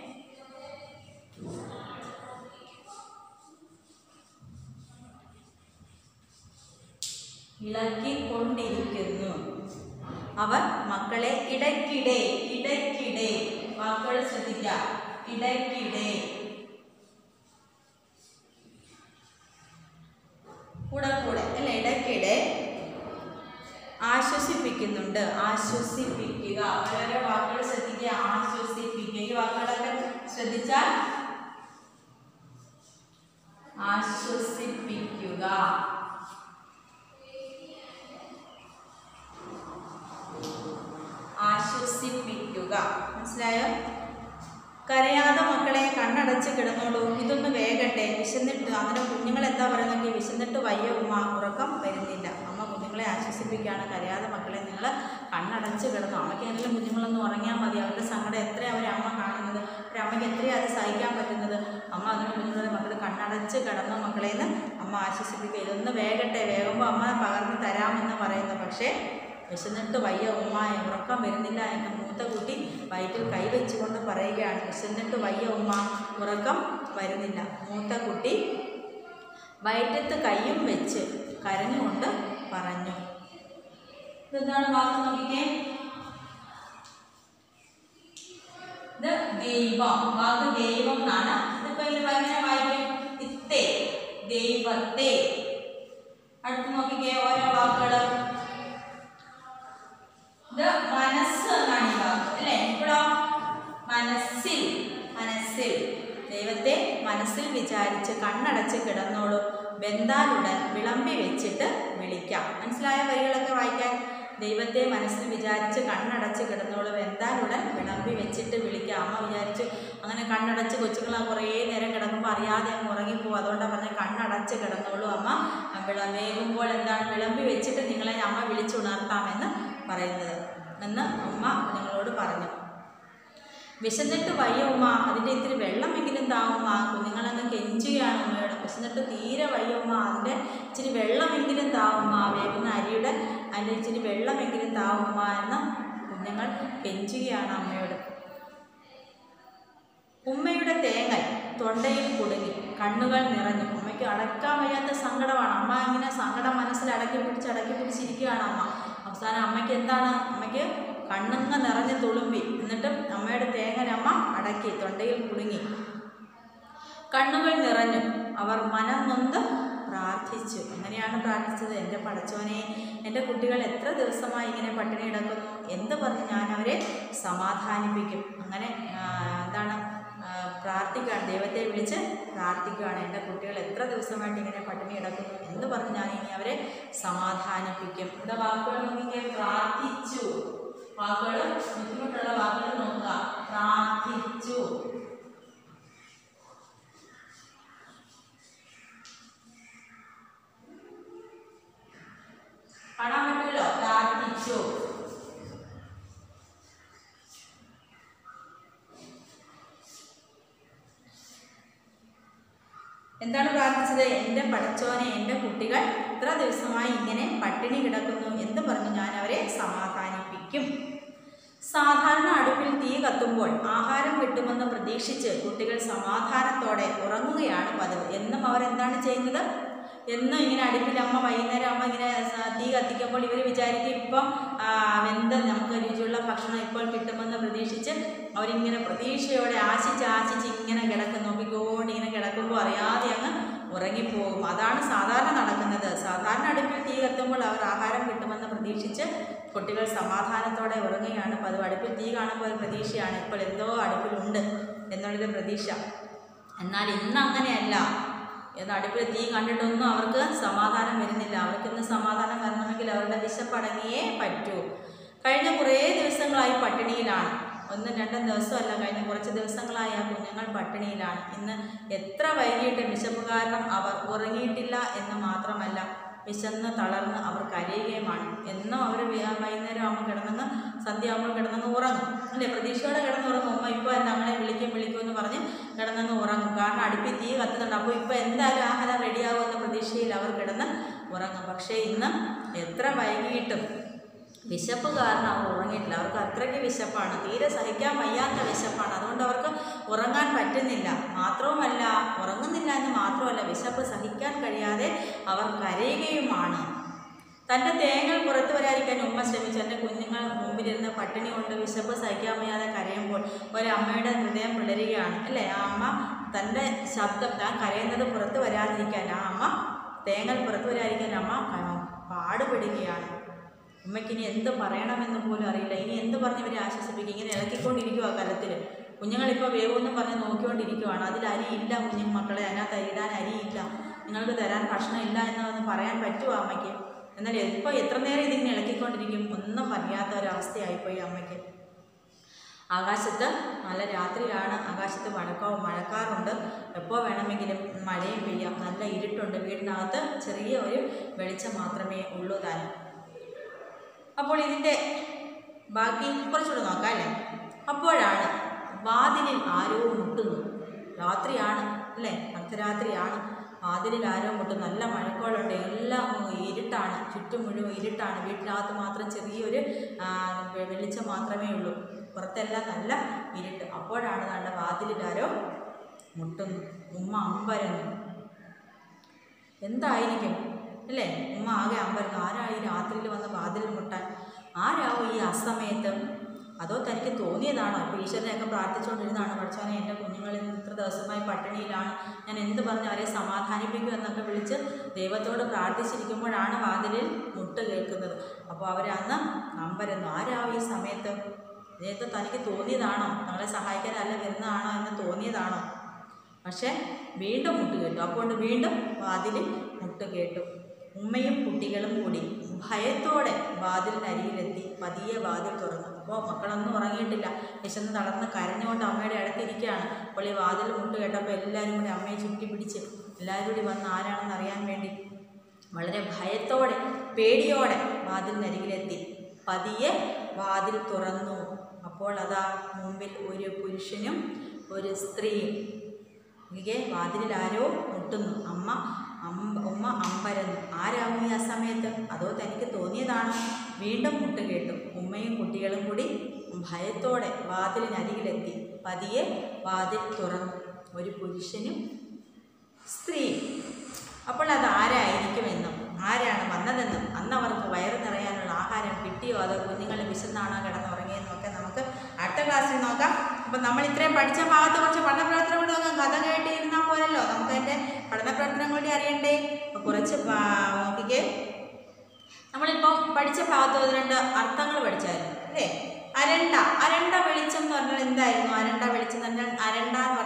ഇളക്കിക്കൊണ്ടിരിക്കുന്നു അവർ മക്കളെ ഇടയ്ക്കിടെ ഇടയ്ക്കിടെ വാക്കുകൾ ശ്രദ്ധിക്കുക ഇടയ്ക്കിടെ കൂടെ കൂടെ അല്ല ഇടയ്ക്കിടെ ആശ്വസിപ്പിക്കുന്നുണ്ട് ആശ്വസിപ്പിക്കുക വളരെ വാക്കുകൾ ശ്രദ്ധിക്കുക ആശ്വസിപ്പിക്കുക ഈ വാക്കുകളൊക്കെ ശ്രദ്ധിച്ചാൽ ആശ്വസിപ്പിക്കുക ആശ്വസിപ്പിക്കുക മനസ്സിലായോ കരയാതെ മക്കളെ കണ്ണടച്ച് കിടന്നോളൂ ഇതൊന്ന് വേഗട്ടെ വിശന്നിട്ട് അങ്ങനെ കുഞ്ഞുങ്ങൾ എന്താ പറയുന്നെങ്കിൽ വിശന്നിട്ട് വയ്യ ഉമ്മ ഉറക്കം വരുന്നില്ല അമ്മ കുഞ്ഞുങ്ങളെ ആശ്വസിപ്പിക്കുകയാണ് കരയാതെ മക്കളെ നിങ്ങൾ കണ്ണടച്ച് കിടന്നു അമ്മയ്ക്ക് ഏതെങ്കിലും കുഞ്ഞുങ്ങളൊന്നും ഉറങ്ങിയാൽ മതി അവരുടെ സങ്കടം എത്ര അവരെ അമ്മ കാണുന്നത് ഒരു അമ്മയ്ക്ക് എത്രയും അത് സഹിക്കാൻ പറ്റുന്നത് അമ്മ അതിന് കുഞ്ഞുങ്ങളെ മക്കൾ കണ്ണടച്ച് കിടന്നു മക്കളെ എന്ന് അമ്മ ആശ്വസിപ്പിക്കുക ഇതൊന്ന് വേഗട്ടെ വേഗമ്പോൾ അമ്മ പകർന്ന് തരാമെന്ന് പറയുന്നു പക്ഷേ വിശന്നിട്ട് വയ്യ ഉമ്മ ഉറക്കം വരുന്നില്ല എന്ന് മൂത്ത കുട്ടി വയറ്റിൽ കൈവച്ചുകൊണ്ട് പറയുകയാണ് വിശന്നിട്ട് വയ്യ ഉമ്മ ഉറക്കം വരുന്നില്ല മൂത്ത കുട്ടി വയറ്റത്ത് കൈയും വെച്ച് കരഞ്ഞുകൊണ്ട് പറഞ്ഞു ഇതെന്താണ് വാക്ക് നോക്കിക്കേ ഇത് ദൈവം വാക്ക് ദൈവം എന്നാണ് ഇതിപ്പോ ഇത് എങ്ങനെ വായിക്കും ഇത്തേ ദൈവത്തെ അടുത്ത് നോക്കിക്കേ ഓരോ വാക്കുകള് ഇത് മനസ്സ് എന്നാണ് ഈ വാക്ക് അല്ലേ ഇപ്പോഴോ മനസ്സിൽ മനസ്സിൽ ദൈവത്തെ മനസ്സിൽ വിചാരിച്ച് കണ്ണടച്ച് കിടന്നോളൂ വെന്താലുടൻ വിളമ്പി വെച്ചിട്ട് വിളിക്കാം മനസ്സിലായ വരികളൊക്കെ വായിക്കാൻ ദൈവത്തെ മനസ്സിൽ വിചാരിച്ച് കണ്ണടച്ച് കിടന്നോളൂ വെന്താലുടൻ വിളമ്പി വെച്ചിട്ട് വിളിക്കാം അമ്മ വിചാരിച്ച് അങ്ങനെ കണ്ണടച്ച് കൊച്ചുങ്ങൾ കുറേ നേരം കിടക്കുമ്പോൾ അറിയാതെ അങ്ങ് ഉറങ്ങിപ്പോവും അതുകൊണ്ടാണ് പറഞ്ഞത് കണ്ണടച്ച് കിടന്നോളൂ അമ്മ വിള വേകുമ്പോൾ എന്താണ് വിളമ്പി വെച്ചിട്ട് നിങ്ങളെ അമ്മ വിളിച്ചുണർത്താമെന്ന് പറയുന്നത് എന്ന് അമ്മ നിങ്ങളോട് പറഞ്ഞു വിശന്നിട്ട് വയ്യ ഉമ്മ അതിൻ്റെ ഇത്തിരി വെള്ളമെങ്കിലും താവുമ്മ കുഞ്ഞുങ്ങളങ്ങ് കെഞ്ചുകയാണ് ഉമ്മയോട് വിശന്നിട്ട് തീരെ വയ്യ ഉമ്മ അതിൻ്റെ ഇച്ചിരി വെള്ളമെങ്കിലും താവുമ്മ വേകുന്ന അരിയുടെ അതിൻ്റെ ഇച്ചിരി വെള്ളമെങ്കിലും താവുമ്മ എന്ന് കുഞ്ഞുങ്ങൾ കെഞ്ചുകയാണ് അമ്മയോട് ഉമ്മയുടെ തേങ്ങൽ തൊണ്ടയിൽ കുടുങ്ങി കണ്ണുകൾ നിറഞ്ഞു അമ്മയ്ക്ക് അടക്കാൻ വയ്യാത്ത സങ്കടമാണ് അമ്മ ഇങ്ങനെ സങ്കടം മനസ്സിൽ അടക്കി പിടിച്ച് അടക്കി പിടിച്ചിരിക്കുകയാണ് അമ്മ അവസാനം അമ്മയ്ക്ക് എന്താണ് അമ്മയ്ക്ക് കണ്ണുങ്ങ നിറഞ്ഞ് തുളുമ്പി എന്നിട്ടും അമ്മയുടെ തേങ്ങൽ അമ്മ അടക്കി തൊണ്ടയിൽ കുടുങ്ങി കണ്ണുകൾ നിറഞ്ഞു അവർ മനം നൊന്ത് പ്രാർത്ഥിച്ചു അങ്ങനെയാണ് പ്രാർത്ഥിച്ചത് എൻ്റെ പടച്ചോനെ എൻ്റെ കുട്ടികൾ എത്ര ദിവസമായി ഇങ്ങനെ പട്ടിണി കിടക്കുന്നു എന്ത് പറഞ്ഞ് ഞാൻ അവരെ സമാധാനിപ്പിക്കും അങ്ങനെ ആ, എന്താണ് ആ, പ്രാർത്ഥിക്കുകയാണ് ദൈവത്തെ വിളിച്ച് പ്രാർത്ഥിക്കുകയാണ് എൻ്റെ കുട്ടികൾ എത്ര ദിവസമായിട്ട് ഇങ്ങനെ പട്ടിണി കിടക്കുന്നു എന്ന് പറഞ്ഞ് ഞാൻ ഇനി അവരെ സമാധാനിപ്പിക്കും ഇവിടെ വാക്കുകൾ നോക്കിക്കേ പ്രാർത്ഥിച്ചു വാക്കുകൾ ബുദ്ധിമുട്ടുള്ള വാക്കുകൾ നോക്കുക പ്രാർത്ഥിച്ചു കാണാൻ പറ്റുമല്ലോ പ്രാർത്ഥിച്ചു എന്താണ് പ്രാർത്ഥിച്ചത് എൻ്റെ പഠിച്ചോനെ എൻ്റെ കുട്ടികൾ ഇത്ര ദിവസമായി ഇങ്ങനെ പട്ടിണി കിടക്കുന്നു എന്ന് പറഞ്ഞ് ഞാൻ അവരെ സമാധാനിപ്പിക്കും സാധാരണ അടുപ്പിൽ തീ കത്തുമ്പോൾ ആഹാരം കിട്ടുമെന്ന് പ്രതീക്ഷിച്ച് കുട്ടികൾ സമാധാനത്തോടെ ഉറങ്ങുകയാണ് പതിവ് എന്നും അവരെന്താണ് ചെയ്യുന്നത് എന്നും ഇങ്ങനെ അടുപ്പിൽ അമ്മ വൈകുന്നേരം അമ്മ ഇങ്ങനെ സ- തീ കത്തിക്കുമ്പോൾ ഇവർ വിചാരിക്കും ഇപ്പം ആ, വെന്ത നമുക്ക് രുചിയുള്ള ഭക്ഷണം ഇപ്പോൾ കിട്ടുമെന്ന് പ്രതീക്ഷിച്ച് അവരിങ്ങനെ പ്രതീക്ഷയോടെ ആശിച്ച് ആശിച്ച് ഇങ്ങനെ കിടക്കും നോക്കിക്കൊണ്ട് ഇങ്ങനെ കിടക്കുമ്പോൾ അറിയാതെ അങ്ങ് ഉറങ്ങിപ്പോകും അതാണ് സാധാരണ നടക്കുന്നത് സാധാരണ അടുപ്പിൽ തീ കത്തുമ്പോൾ അവർ ആഹാരം കിട്ടുമെന്ന് പ്രതീക്ഷിച്ച് കുട്ടികൾ സമാധാനത്തോടെ ഉറങ്ങുകയാണ് പതിവ് അടുപ്പിൽ തീ കാണുമ്പോൾ ഒരു പ്രതീക്ഷയാണ് ഇപ്പോൾ എന്തോ അടുപ്പിലുണ്ട് എന്നുള്ളൊരു പ്രതീക്ഷ എന്നാൽ ഇന്ന് അങ്ങനെയല്ല എന്ന് അടുപ്പിൽ തീ കണ്ടിട്ടൊന്നും അവർക്ക് സമാധാനം വരുന്നില്ല അവർക്ക് ഇന്ന് സമാധാനം വരണമെങ്കിൽ അവരുടെ വിശപ്പടങ്ങിയേ പറ്റൂ കഴിഞ്ഞ കുറേ ദിവസങ്ങളായി പട്ടിണിയിലാണ് ഒന്നും രണ്ടും ദിവസമല്ല കഴിഞ്ഞ കുറച്ച് ദിവസങ്ങളായി ആ കുഞ്ഞുങ്ങൾ പട്ടിണിയിലാണ് ഇന്ന് എത്ര വൈകിട്ട് വിശപ്പ് കാരണം അവർ ഉറങ്ങിയിട്ടില്ല എന്ന് മാത്രമല്ല വിശന്ന് തളർന്ന് അവർ കരയുകയുമാണ് എന്നും അവർ വൈകുന്നേരം ആകുമ്പോൾ കിടന്നങ്ങ് സന്ധ്യ ആകുമ്പോൾ കിടന്നങ്ങ് ഉറങ്ങും അല്ലേ പ്രതീക്ഷയോടെ കിടന്നുറങ്ങും ഉമ്മ ഇപ്പോൾ ഞങ്ങളെ വിളിക്കും വിളിക്കും എന്ന് പറഞ്ഞ് കിടന്നങ്ങ് ഉറങ്ങും കാരണം അടുപ്പിൽ തീ കത്തുന്നുണ്ട് അപ്പോൾ ഇപ്പോൾ എന്തായാലും ആഹാരം റെഡിയാകുമെന്ന പ്രതീക്ഷയിൽ അവർ കിടന്ന് ഉറങ്ങും പക്ഷേ ഇന്ന് എത്ര വൈകിട്ടും വിശപ്പ് കാരണം അവർ ഉറങ്ങിയിട്ടില്ല അവർക്ക് അത്രയ്ക്ക് വിശപ്പാണ് തീരെ സഹിക്കാൻ വയ്യാത്ത വിശപ്പാണ് അതുകൊണ്ട് അവർക്ക് ഉറങ്ങാൻ പറ്റുന്നില്ല മാത്രവുമല്ല ഉറങ്ങുന്നില്ല എന്ന് മാത്രമല്ല വിശപ്പ് സഹിക്കാൻ കഴിയാതെ അവർ കരയുകയുമാണ് തൻ്റെ തേങ്ങൾ പുറത്തു വരാതിരിക്കാൻ ഉമ്മ ശ്രമിച്ചു എൻ്റെ കുഞ്ഞുങ്ങൾ മുമ്പിലിരുന്ന് പട്ടിണി കൊണ്ട് വിശപ്പ് സഹിക്കാൻ വയ്യാതെ കരയുമ്പോൾ ഒരമ്മയുടെ ഹൃദയം പിളരുകയാണ് അല്ലേ ആ അമ്മ തൻ്റെ ശബ്ദം താൻ കരയുന്നത് പുറത്തു വരാതിരിക്കാൻ ആ അമ്മ തേങ്ങൽ പുറത്തു വരാതിരിക്കാൻ അമ്മ ക- പാടുപെടുകയാണ് ഉമ്മയ്ക്ക് ഇനി എന്ത് പറയണമെന്ന് പോലും അറിയില്ല ഇനി എന്ത് പറഞ്ഞ് ഇവരെ ആശ്വസിപ്പിക്കും ഇങ്ങനെ ഇളക്കിക്കൊണ്ടിരിക്കുക കലത്തിൽ കുഞ്ഞുങ്ങളിപ്പോൾ വേവൊന്നും പറഞ്ഞ് നോക്കിക്കൊണ്ടിരിക്കുവാണ് അതിൽ അരിയില്ല കുഞ്ഞു മക്കളെ അതിനകത്ത് അരിയിടാൻ അരിയില്ല നിങ്ങൾക്ക് തരാൻ ഭക്ഷണം ഇല്ല എന്നൊന്ന് പറയാൻ പറ്റുമോ അമ്മയ്ക്ക് എന്നാൽ ഇപ്പോൾ എത്ര നേരം ഇതിങ്ങനെ ഇളക്കിക്കൊണ്ടിരിക്കും ഒന്നും പറയാത്ത ഒരവസ്ഥയായിപ്പോയി അമ്മയ്ക്ക് ആകാശത്ത് നല്ല രാത്രിയാണ് ആകാശത്ത് മഴക്കാവും മഴക്കാറുണ്ട് എപ്പോൾ വേണമെങ്കിലും മഴയും പെയ്യാം നല്ല ഇരുട്ടുണ്ട് വീടിനകത്ത് ചെറിയ ഒരു വെളിച്ചം മാത്രമേ ഉള്ളൂ താനും അപ്പോൾ ഇതിൻ്റെ ബാക്കി കുറച്ചുകൂടെ നോക്കാം അല്ലേ അപ്പോഴാണ് വാതിലിൽ ആരോ മുട്ടുന്നു രാത്രിയാണ് അല്ലേ അർദ്ധരാത്രിയാണ് വാതിലിൽ ആരോ മുട്ടും നല്ല മഴക്കോളുണ്ട് എല്ലാം അങ്ങ് ഇരുട്ടാണ് ചുറ്റും മുഴുവൻ ഇരുട്ടാണ് വീട്ടിനകത്ത് മാത്രം ചെറിയൊരു ആ, വെ- വെളിച്ചം മാത്രമേ ഉള്ളൂ പുറത്തെല്ലാം നല്ല ഇരുട്ട് അപ്പോഴാണ് നല്ല വാതിലിൽ ആരോ മുട്ടുന്നു ഉമ്മ അമ്പരന്നു എന്തായിരിക്കും അല്ലേ ഉമ്മ ആകെ അമ്പരന്നു ആരാ ഈ രാത്രിയിൽ വന്ന് വാതിൽ മുട്ടാൻ ആരാവും ഈ അസമയത്ത് അതോ തനിക്ക് തോന്നിയതാണോ ഇപ്പോൾ ഈശ്വരനെയൊക്കെ പ്രാർത്ഥിച്ചുകൊണ്ടിരുന്നതാണ് പഠിച്ചവനെ എൻ്റെ കുഞ്ഞുങ്ങളിൽ നിന്ന് ഇത്ര ദിവസമായി പട്ടിണിയിലാണ് ഞാൻ എന്ത് പറഞ്ഞ് അവരെ സമാധാനിപ്പിക്കും എന്നൊക്കെ വിളിച്ച് ദൈവത്തോട് പ്രാർത്ഥിച്ചിരിക്കുമ്പോഴാണ് വാതിലിൽ മുട്ട് കേൾക്കുന്നത് അപ്പോൾ അവരന്ന് അമ്പരന്നു ആരാവും ഈ സമയത്ത് നേരത്തെ തനിക്ക് തോന്നിയതാണോ തങ്ങളെ സഹായിക്കാനല്ല വരുന്നതാണോ എന്ന് തോന്നിയതാണോ പക്ഷേ വീണ്ടും മുട്ട് കേട്ടു അപ്പോൾ വീണ്ടും വാതിലിൽ മുട്ട് കേട്ടു ഉമ്മയും കുട്ടികളും കൂടി ഭയത്തോടെ വാതിലിനരികിലെത്തി പതിയെ വാതിൽ തുറന്നു അപ്പോൾ മക്കളൊന്നും ഉറങ്ങിയിട്ടില്ല വിശന്ന് തളർന്ന് കരഞ്ഞുകൊണ്ട് അമ്മയുടെ അടുത്തിരിക്കുകയാണ് അപ്പോൾ ഈ വാതിൽ മുട്ട് കേട്ടപ്പോൾ എല്ലാവരും കൂടി അമ്മയെ ചുറ്റി പിടിച്ച് എല്ലാവരും കൂടി വന്ന് ആരാണെന്ന് അറിയാൻ വേണ്ടി വളരെ ഭയത്തോടെ പേടിയോടെ വാതിലിനരികിലെത്തി പതിയെ വാതിൽ തുറന്നു അപ്പോൾ അതാ മുമ്പിൽ ഒരു പുരുഷനും ഒരു സ്ത്രീയും ഇങ്ങനെ വാതിലിൽ ആരോ മുട്ടുന്നു അമ്മ അമ്പ ഉമ്മ അമ്പരന്നു ആരാവും ഈ ആ സമയത്ത് അതോ തനിക്ക് തോന്നിയതാണോ വീണ്ടും മുട്ട് കേട്ടു ഉമ്മയും കുട്ടികളും കൂടി ഭയത്തോടെ വാതിലിനരികിലെത്തി പതിയെ വാതിൽ തുറന്നു ഒരു പുരുഷനും സ്ത്രീ അപ്പോൾ അത് ആരായിരിക്കുമെന്നും ആരാണ് വന്നതെന്നും അന്ന് അവർക്ക് വയറ് നിറയാനുള്ള ആഹാരം കിട്ടിയോ അതോ കുഞ്ഞുങ്ങൾ വിശന്നാണോ കിടന്നുറങ്ങിയെന്നും ഒക്കെ നമുക്ക് അടുത്ത ക്ലാസ്സിൽ നോക്കാം അപ്പം നമ്മൾ ഇത്രയും പഠിച്ച ഭാഗത്ത് കുറച്ച് പഠന പ്രവർത്തനം കൂടി നോക്കാം കഥ കേട്ടിരുന്നാൽ പോരല്ലോ നമുക്ക് അതിൻ്റെ പഠന പ്രവർത്തനം കൂടി അറിയണ്ടേ അപ്പോൾ കുറച്ച് പാ- നോക്കിക്കേ നമ്മളിപ്പം പഠിച്ച ഭാഗത്ത് ഒന്ന് രണ്ട് അർത്ഥങ്ങൾ പഠിച്ചായിരുന്നു അല്ലേ അരണ്ട അരണ്ട വെളിച്ചം എന്ന് പറഞ്ഞാൽ എന്തായിരുന്നു അരണ്ട വെളിച്ചം എന്ന് പറഞ്ഞാൽ അരണ്ട എന്ന്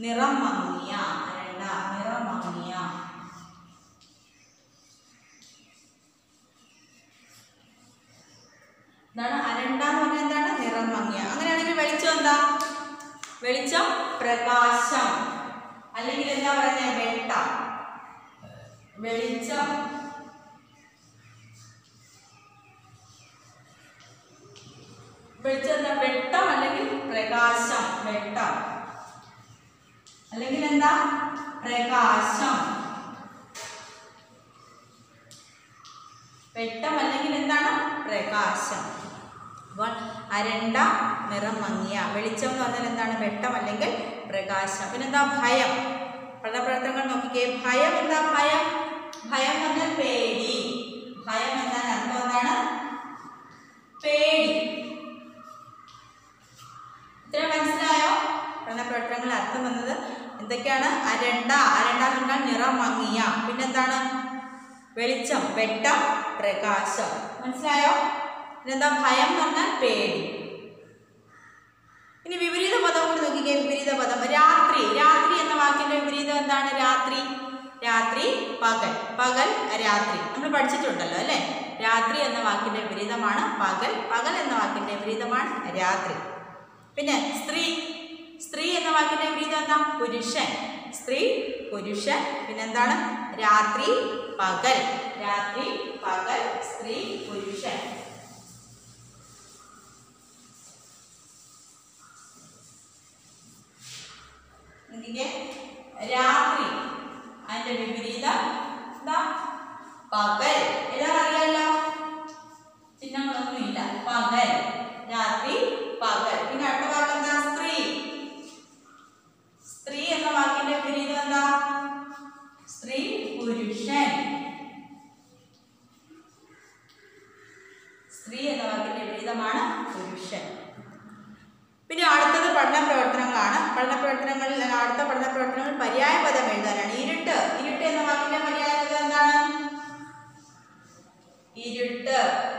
നിറം മങ്ങിയ അരണ്ട നിറം മങ്ങിയ എന്താണ് അരണ്ട എന്ന് പറഞ്ഞാൽ എന്താണ് നിറം മങ്ങിയ അങ്ങനെയാണെങ്കിൽ വെളിച്ചം എന്താ വെളിച്ചം പ്രകാശം അല്ലെങ്കിൽ എന്താ പറയുന്നത് വെട്ടം വെളിച്ചം വെളിച്ചം എന്താ വെട്ടം അല്ലെങ്കിൽ പ്രകാശം വെട്ടം അല്ലെങ്കിൽ എന്താ പ്രകാശം വെട്ടം അല്ലെങ്കിൽ എന്താണ് പ്രകാശം അപ്പോൾ അരണ്ട നിറം മങ്ങിയ വെളിച്ചം എന്ന് പറഞ്ഞാൽ എന്താണ് വെട്ടം അല്ലെങ്കിൽ പ്രകാശം പിന്നെന്താ ഭയം പദപ്രവർത്തനങ്ങൾ നോക്കിക്കേ ഭയം എന്താ ഭയം ഭയം എന്ന് പറഞ്ഞാൽ പേടി ഭയം എന്നാൽ അർത്ഥം എന്താണ് പേടി ഇത്ര മനസ്സിലായോ പഠനപ്രവർത്തനങ്ങൾ അർത്ഥം വന്നത് എന്തൊക്കെയാണ് അരണ്ട അരണ്ട എന്ന് പറഞ്ഞാൽ നിറം മങ്ങിയ പിന്നെന്താണ് വെളിച്ചം വെട്ടം പ്രകാശം മനസ്സിലായോ പിന്നെന്താ ഭയം എന്ന് പറഞ്ഞാൽ പേടി ഇനി വിപരീത പദം കൂടി നോക്കിക്കേ വിപരീത പദം രാത്രി രാത്രി എന്ന വാക്കിന്റെ വിപരീതം എന്താണ് രാത്രി രാത്രി പകൽ പകൽ രാത്രി നമ്മൾ പഠിച്ചിട്ടുണ്ടല്ലോ അല്ലേ രാത്രി എന്ന വാക്കിന്റെ വിപരീതമാണ് പകൽ പകൽ എന്ന വാക്കിന്റെ വിപരീതമാണ് രാത്രി പിന്നെ സ്ത്രീ സ്ത്രീ എന്ന വാക്കിന്റെ വിപരീതം എന്താ പുരുഷൻ സ്ത്രീ പുരുഷൻ പിന്നെന്താണ് രാത്രി പകൽ രാത്രി പകൽ സ്ത്രീ പുരുഷൻ നോക്കിക്കേ രാത്രി അതിന്റെ വിപരീതം എന്താ പകൽ എഴുതാൻ അറിയാലോ ചിഹ്നങ്ങളൊന്നും ഇല്ല പകൽ രാത്രി പകൽ പിന്നെ അടുത്ത വാക്ക് എന്താ സ്ത്രീ സ്ത്രീ എന്ന വാക്കിന്റെ വിപരീതം എന്താ സ്ത്രീ പുരുഷൻ സ്ത്രീ എന്ന വാക്കിന്റെ വിപരീതമാണ് പുരുഷൻ പിന്നെ അടുത്തത് പഠന പ്രവർത്തനങ്ങളാണ് പഠന പ്രവർത്തനങ്ങളിൽ അടുത്ത പഠന പ്രവർത്തനങ്ങൾ പര്യായ പദം എഴുതാനാണ് ഇരുട്ട് ഇരുട്ട് എന്ന വാക്കിന്റെ പര്യായ പദം എന്താണ് ഇരുട്ട്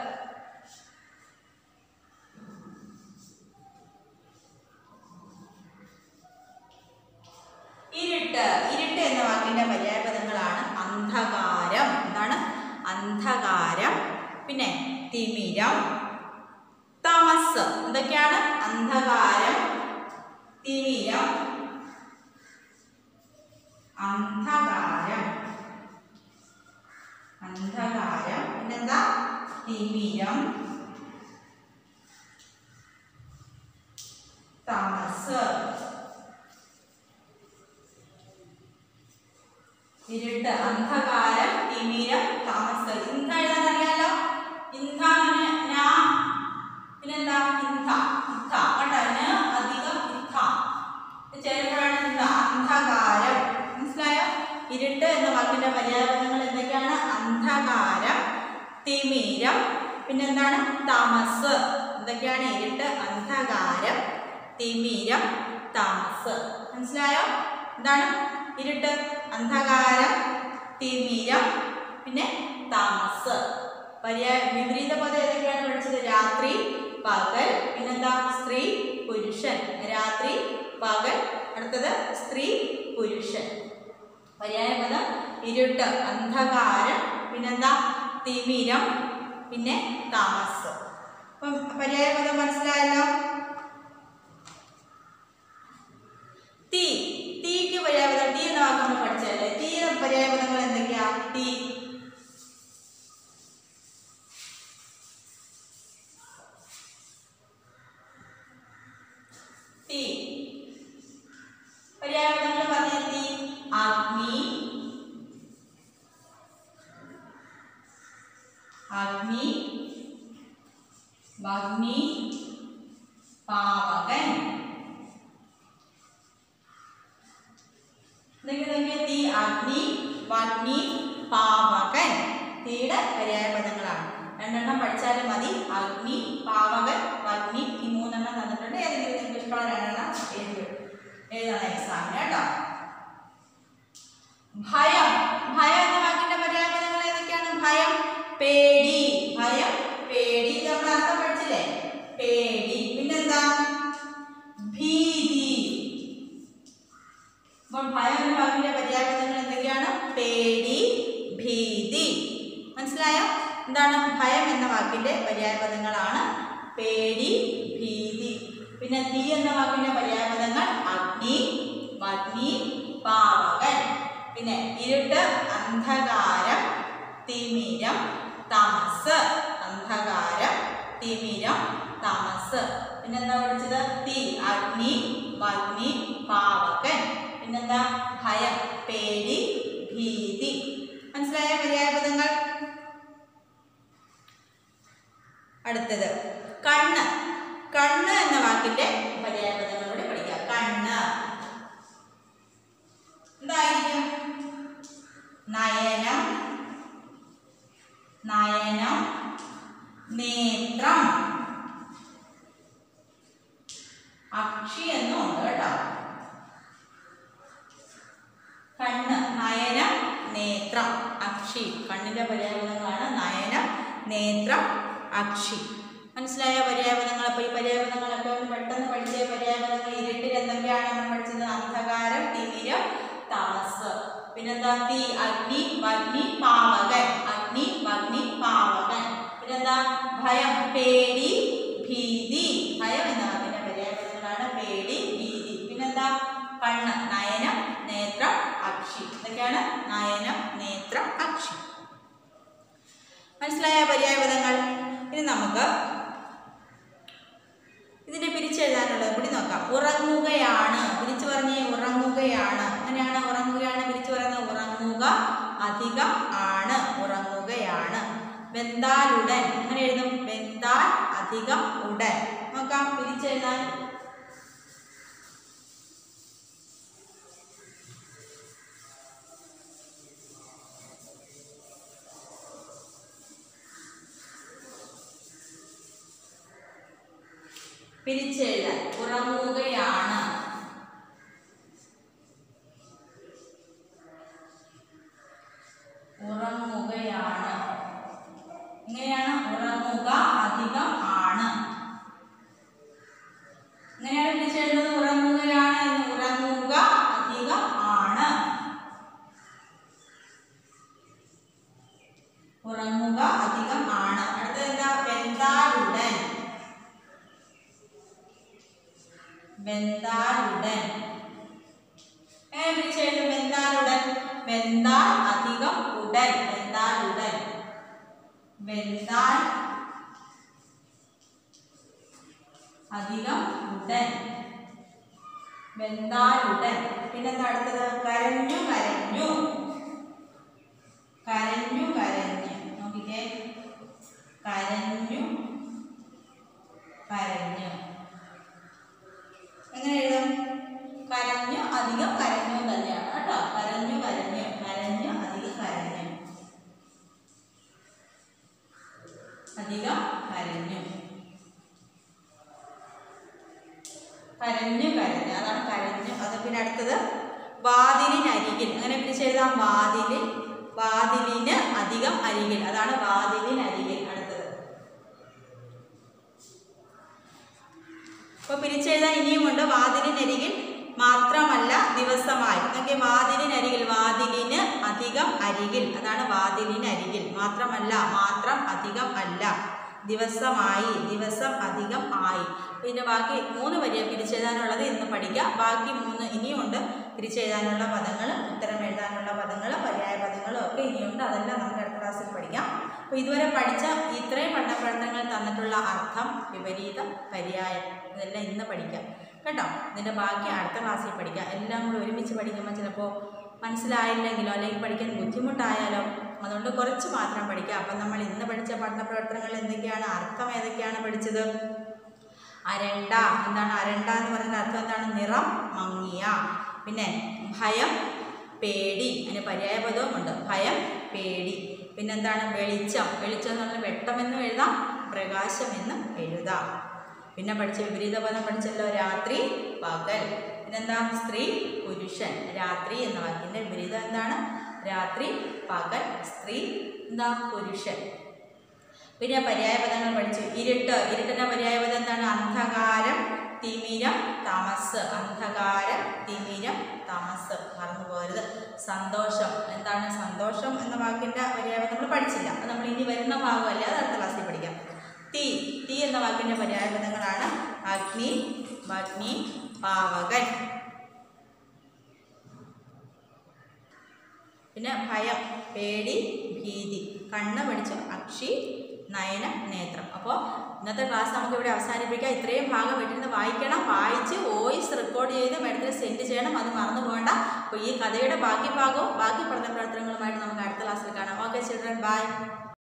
ഇരുട്ട് ഇരുട്ട് എന്ന വാക്കിന്റെ പര്യായ പദങ്ങളാണ് അന്ധകാരം എന്താണ് അന്ധകാരം പിന്നെ തിമിരം തമസ് എന്തൊക്കെയാണ് അന്ധകാരം തിമിരം അന്ധകാരം അന്ധകാരം പിന്നെന്താ തിമിരം തമസ് ഇരുട്ട് അന്ധകാരം തിമിരം താമസ് ഇന്ധ എഴുതാൻ അറിയാലോ ഇന്ധ എന്ന് പറഞ്ഞാ ഞാ പിന്നെന്താ ഇന്ധ ഇന്ധ കേട്ടോ ന് അധികം ഇന്ധ ഇത് ചേരുമ്പോഴാണ് ഇന്ധ അന്ധകാരം മനസ്സിലായോ ഇരുട്ട് എന്ന വാക്കിന്റെ പര്യായപദങ്ങൾ എന്തൊക്കെയാണ് അന്ധകാരം തിമിരം പിന്നെന്താണ് താമസ് എന്തൊക്കെയാണ് ഇരുട്ട് അന്ധകാരം തിമിരം താമസ് മനസ്സിലായോ എന്താണ് ഇരുട്ട് അന്ധകാരം തിമിരം പിന്നെ താമസ് പര്യായ വിപരീത പദം ഏതൊക്കെയാണ് പഠിച്ചത് രാത്രി പകൽ പിന്നെന്താ സ്ത്രീ പുരുഷൻ രാത്രി പകൽ അടുത്തത് സ്ത്രീ പുരുഷൻ പര്യായ പദം ഇരുട്ട് അന്ധകാരം പിന്നെന്താ തിമിരം പിന്നെ താമസ് അപ്പം പര്യായ പദം മനസ്സിലായല്ലോ തീ തീക്ക് പര്യായപദം തീ എന്ന വാക്ക് നമ്മൾ പഠിച്ചതല്ലേ തീ പര്യായപദങ്ങൾ എന്തൊക്കെയാ തീ തീ പര്യായപദങ്ങൾ പറഞ്ഞ തീ അഗ്നി അഗ്നി ഭഗ്നി പാവകൻ നിങ്ങൾ നോക്കിയേ തീ അഗ്നി വഗ്നി പാവകൻ തീയുടെ പര്യായ പദങ്ങളാണ് രണ്ടെണ്ണം പഠിച്ചാലും മതി അഗ്നി പാവകൻ വഗ്നി ഈ മൂന്നെണ്ണം തന്നിട്ടുണ്ട് ഏതെങ്കിലും നിങ്ങൾക്ക് ഇഷ്ടമുള്ള രണ്ടെണ്ണം എഴുതി എഴുതണം എക്സാമിന് കേട്ടോ ഭയം ഭയം എന്ന വാക്കിന്റെ പര്യായ പദങ്ങൾ ഏതൊക്കെയാണ് ഭയം പേടി ഭയം പേടി ഇത് നമ്മൾ അർത്ഥം പഠിച്ചില്ലേ പേടി പിന്നെന്താ ഭീതി എന്താണ് ഭയം എന്ന വാക്കിന്റെ പര്യായപദങ്ങളാണ് പേടി ഭീതി പിന്നെ തീ എന്ന വാക്കിന്റെ പര്യായപദങ്ങൾ അഗ്നി മഗ്നി പാവകൻ പിന്നെ ഇരുട്ട് അന്ധകാരം തിമിരം തമസ് അന്ധകാരം തിമിരം തമസ് പിന്നെന്താ പഠിച്ചത് തീ അഗ്നി മഗ്നി പാവകൻ പിന്നെന്താ ഭയം പേടി ഭീതി മനസ്സിലായ പര്യായപദങ്ങൾ അടുത്തത് കണ്ണ് കണ്ണ് എന്ന വാക്കിന്റെ പര്യായപദങ്ങളോട് പഠിക്കാം കണ്ണ് എന്തായിരിക്കും നയനം നയനം നേത്രം അക്ഷി എന്നും ഉണ്ട് കേട്ടോ കണ്ണ് നയനം നേത്രം അക്ഷി കണ്ണിന്റെ പര്യായപദങ്ങളാണ് നയനം നേത്രം അക്ഷി മനസ്സിലായ പര്യായപദങ്ങൾ അപ്പൊ ഈ പര്യായപദങ്ങളൊക്കെ ഒന്ന് പെട്ടെന്ന് പഠിച്ച പര്യായപദങ്ങൾ ഇരുട്ടിൽ എന്തൊക്കെയാണ് നമ്മൾ പഠിച്ചത് അന്ധകാരം തിമിരം തമസ് പിന്നെന്താ തീ അഗ്നി വഗ്നി പാവകൻ അഗ്നി വഗ്നി പാവകൻ പിന്നെന്താ ഭയം പേടി ഭീതി ഭയം എന്ന വാക്കിന്റെ പര്യായപദങ്ങളാണ് പേടി ഭീതി പിന്നെന്താ കണ്ണ് നയനം നേത്രം അക്ഷി ഇതൊക്കെയാണ് നയനം നേത്രം അക്ഷി മനസ്സിലായ പര്യായപദങ്ങൾ ഇനി നമുക്ക് ഇതിന്റെ പിരിച്ചെഴുതാനുള്ളത് കൂടി നോക്കാം ഉറങ്ങുകയാണ് പിരിച്ചു പറഞ്ഞേ ഉറങ്ങുകയാണ് അങ്ങനെയാണ് ഉറങ്ങുകയാണ് പിരിച്ചു പറയുന്നത് ഉറങ്ങുക അധികം ആണ് ഉറങ്ങുകയാണ് വെന്താലുടൻ അങ്ങനെ എഴുതും വെന്താൽ അധികം ഉടൻ നോക്കാം പിരിച്ചെഴുതാൻ പിരിച്ചെഴുതാൻ ഉറങ്ങുകയാണ് ഉറങ്ങുകയാണ് ഇങ്ങനെയാണ് ഉറങ്ങുക അധികം ആണ് ഇങ്ങനെയാണ് പിരിച്ചെഴുതുന്നത് ഉറങ്ങുകയാണ് എന്ന് ഉറങ്ങുക അധികം ആണ് ഉറങ്ങുക അധികം ആണ് അടുത്തത് എന്താ വെന്താലുടൻ വെന്താലുടൻ ഏ വിളിച്ചെഴുതും വെന്താലുടൻ വെന്താൽ അധികം ഉടൻ വെന്താലുടൻ വെന്താൽ അധികം ഉടൻ വെന്താലുടൻ പിന്നെന്താ അടുത്തത് കരഞ്ഞു കരഞ്ഞു കരഞ്ഞു കരഞ്ഞു നോക്കിക്കേ കരഞ്ഞു കരഞ്ഞു എങ്ങനെ എഴുതും കരഞ്ഞു അധികം കരഞ്ഞു തന്നെയാണ് കേട്ടോ കരഞ്ഞു കരഞ്ഞു കരഞ്ഞു അധികം കരഞ്ഞു അധികം കരഞ്ഞു കരഞ്ഞു കരഞ്ഞു അതാണ് കരഞ്ഞു അത് പിന്നെ അടുത്തത് വാതിലിനരികിൽ അങ്ങനെ പിടിച്ചെഴുതാം വാതിലിൽ വാതിലിന് അധികം അരികിൽ അതാണ് വാതിലിനരികിൽ അടുത്തത് അപ്പോൾ പിരിച്ചെഴുതാൻ ഇനിയുമുണ്ട് വാതിലിനരികിൽ മാത്രമല്ല ദിവസമായി നോക്കിയ വാതിലിനരികിൽ വാതിലിന് അധികം അരികിൽ അതാണ് വാതിലിനരികിൽ മാത്രമല്ല മാത്രം അധികം അല്ല ദിവസമായി ദിവസം അധികം ആയി പിന്നെ ബാക്കി മൂന്ന് വരിയ പിരിച്ചെഴുതാനുള്ളത് ഇന്ന് പഠിക്കാം ബാക്കി മൂന്ന് ഇനിയുണ്ട് പിരിച്ചെഴുതാനുള്ള പദങ്ങൾ ഉത്തരം എഴുതാനുള്ള പദങ്ങൾ പര്യായ പദങ്ങളും ഒക്കെ ഇനിയുണ്ട് അതെല്ലാം നമുക്ക് അടുത്ത ക്ലാസ്സിൽ പഠിക്കാം അപ്പോൾ ഇതുവരെ പഠിച്ച ഇത്രയും പഠനപ്രവർത്തനങ്ങൾ തന്നിട്ടുള്ള അർത്ഥം വിപരീതം പര്യായം ഇതെല്ലാം ഇന്ന് പഠിക്കാം കേട്ടോ ഇതിൻ്റെ ബാക്കി അടുത്ത ക്ലാസ്സിൽ പഠിക്കാം എല്ലാം കൂടി ഒരുമിച്ച് പഠിക്കുമ്പോൾ ചിലപ്പോൾ മനസ്സിലായില്ലെങ്കിലോ അല്ലെങ്കിൽ പഠിക്കാൻ ബുദ്ധിമുട്ടായാലോ അതുകൊണ്ട് കുറച്ച് മാത്രം പഠിക്കാം അപ്പം നമ്മൾ ഇന്ന് പഠിച്ച പഠന പ്രവർത്തനങ്ങൾ എന്തൊക്കെയാണ് അർത്ഥം ഏതൊക്കെയാണ് പഠിച്ചത് അരണ്ട എന്താണ് അരണ്ട എന്ന് പറയുന്ന അർത്ഥം എന്താണ് നിറം മങ്ങിയ പിന്നെ ഭയം പേടി അതിന് പര്യായപദവും ഉണ്ട് ഭയം പേടി പിന്നെന്താണ് വെളിച്ചം വെളിച്ചം എന്ന് പറഞ്ഞാൽ വെട്ടമെന്നും എഴുതാം പ്രകാശമെന്നും എഴുതാം പിന്നെ പഠിച്ച വിപരീത പദം പഠിച്ചല്ലോ രാത്രി പകൽ പിന്നെന്താ സ്ത്രീ പുരുഷൻ രാത്രി എന്ന വാക്കിൻ്റെ വിപരീതം എന്താണ് രാത്രി പകൽ സ്ത്രീ എന്താ പുരുഷൻ പിന്നെ പര്യായപദങ്ങൾ പഠിച്ചു ഇരുട്ട് ഇരുട്ടിന്റെ പര്യായപദം എന്താണ് അന്ധകാരം തിമിരം തമസ് അന്ധകാരം തിമിരം തമസ് മറന്നു പോകരുത് സന്തോഷം എന്താണ് സന്തോഷം വർഷം എന്ന വാക്കിൻ്റെ പര്യായം നമ്മൾ പഠിച്ചില്ല അത് നമ്മൾ ഇനി വരുന്ന ഭാഗമല്ല അത് അടുത്ത ക്ലാസ്സിൽ പഠിക്കാം തീ തീ എന്ന വാക്കിൻ്റെ പര്യായപദങ്ങളാണ് അഗ്നി ഭഗ്നി പാവകൻ പിന്നെ ഭയം പേടി ഭീതി കണ്ണ് പഠിച്ചു അക്ഷി നയന നേത്രം അപ്പോൾ ഇന്നത്തെ ക്ലാസ് നമുക്ക് ഇവിടെ അവസാനിപ്പിക്കാം ഇത്രയും ഭാഗം വീട്ടിൽ വായിക്കണം വായിച്ച് വോയിസ് റെക്കോർഡ് ചെയ്ത് മേഡത്തിന് സെൻഡ് ചെയ്യണം അത് മറന്നു പോകണ്ട അപ്പോൾ ഈ കഥയുടെ ബാക്കി ഭാഗവും ബാക്കി പഠന പ്രവർത്തനങ്ങളുമായിട്ട് നമുക്ക് അടുത്ത ക്ലാസ്സിൽ കാണാം ഓക്കെ ചിൽഡ്രൻ ബൈ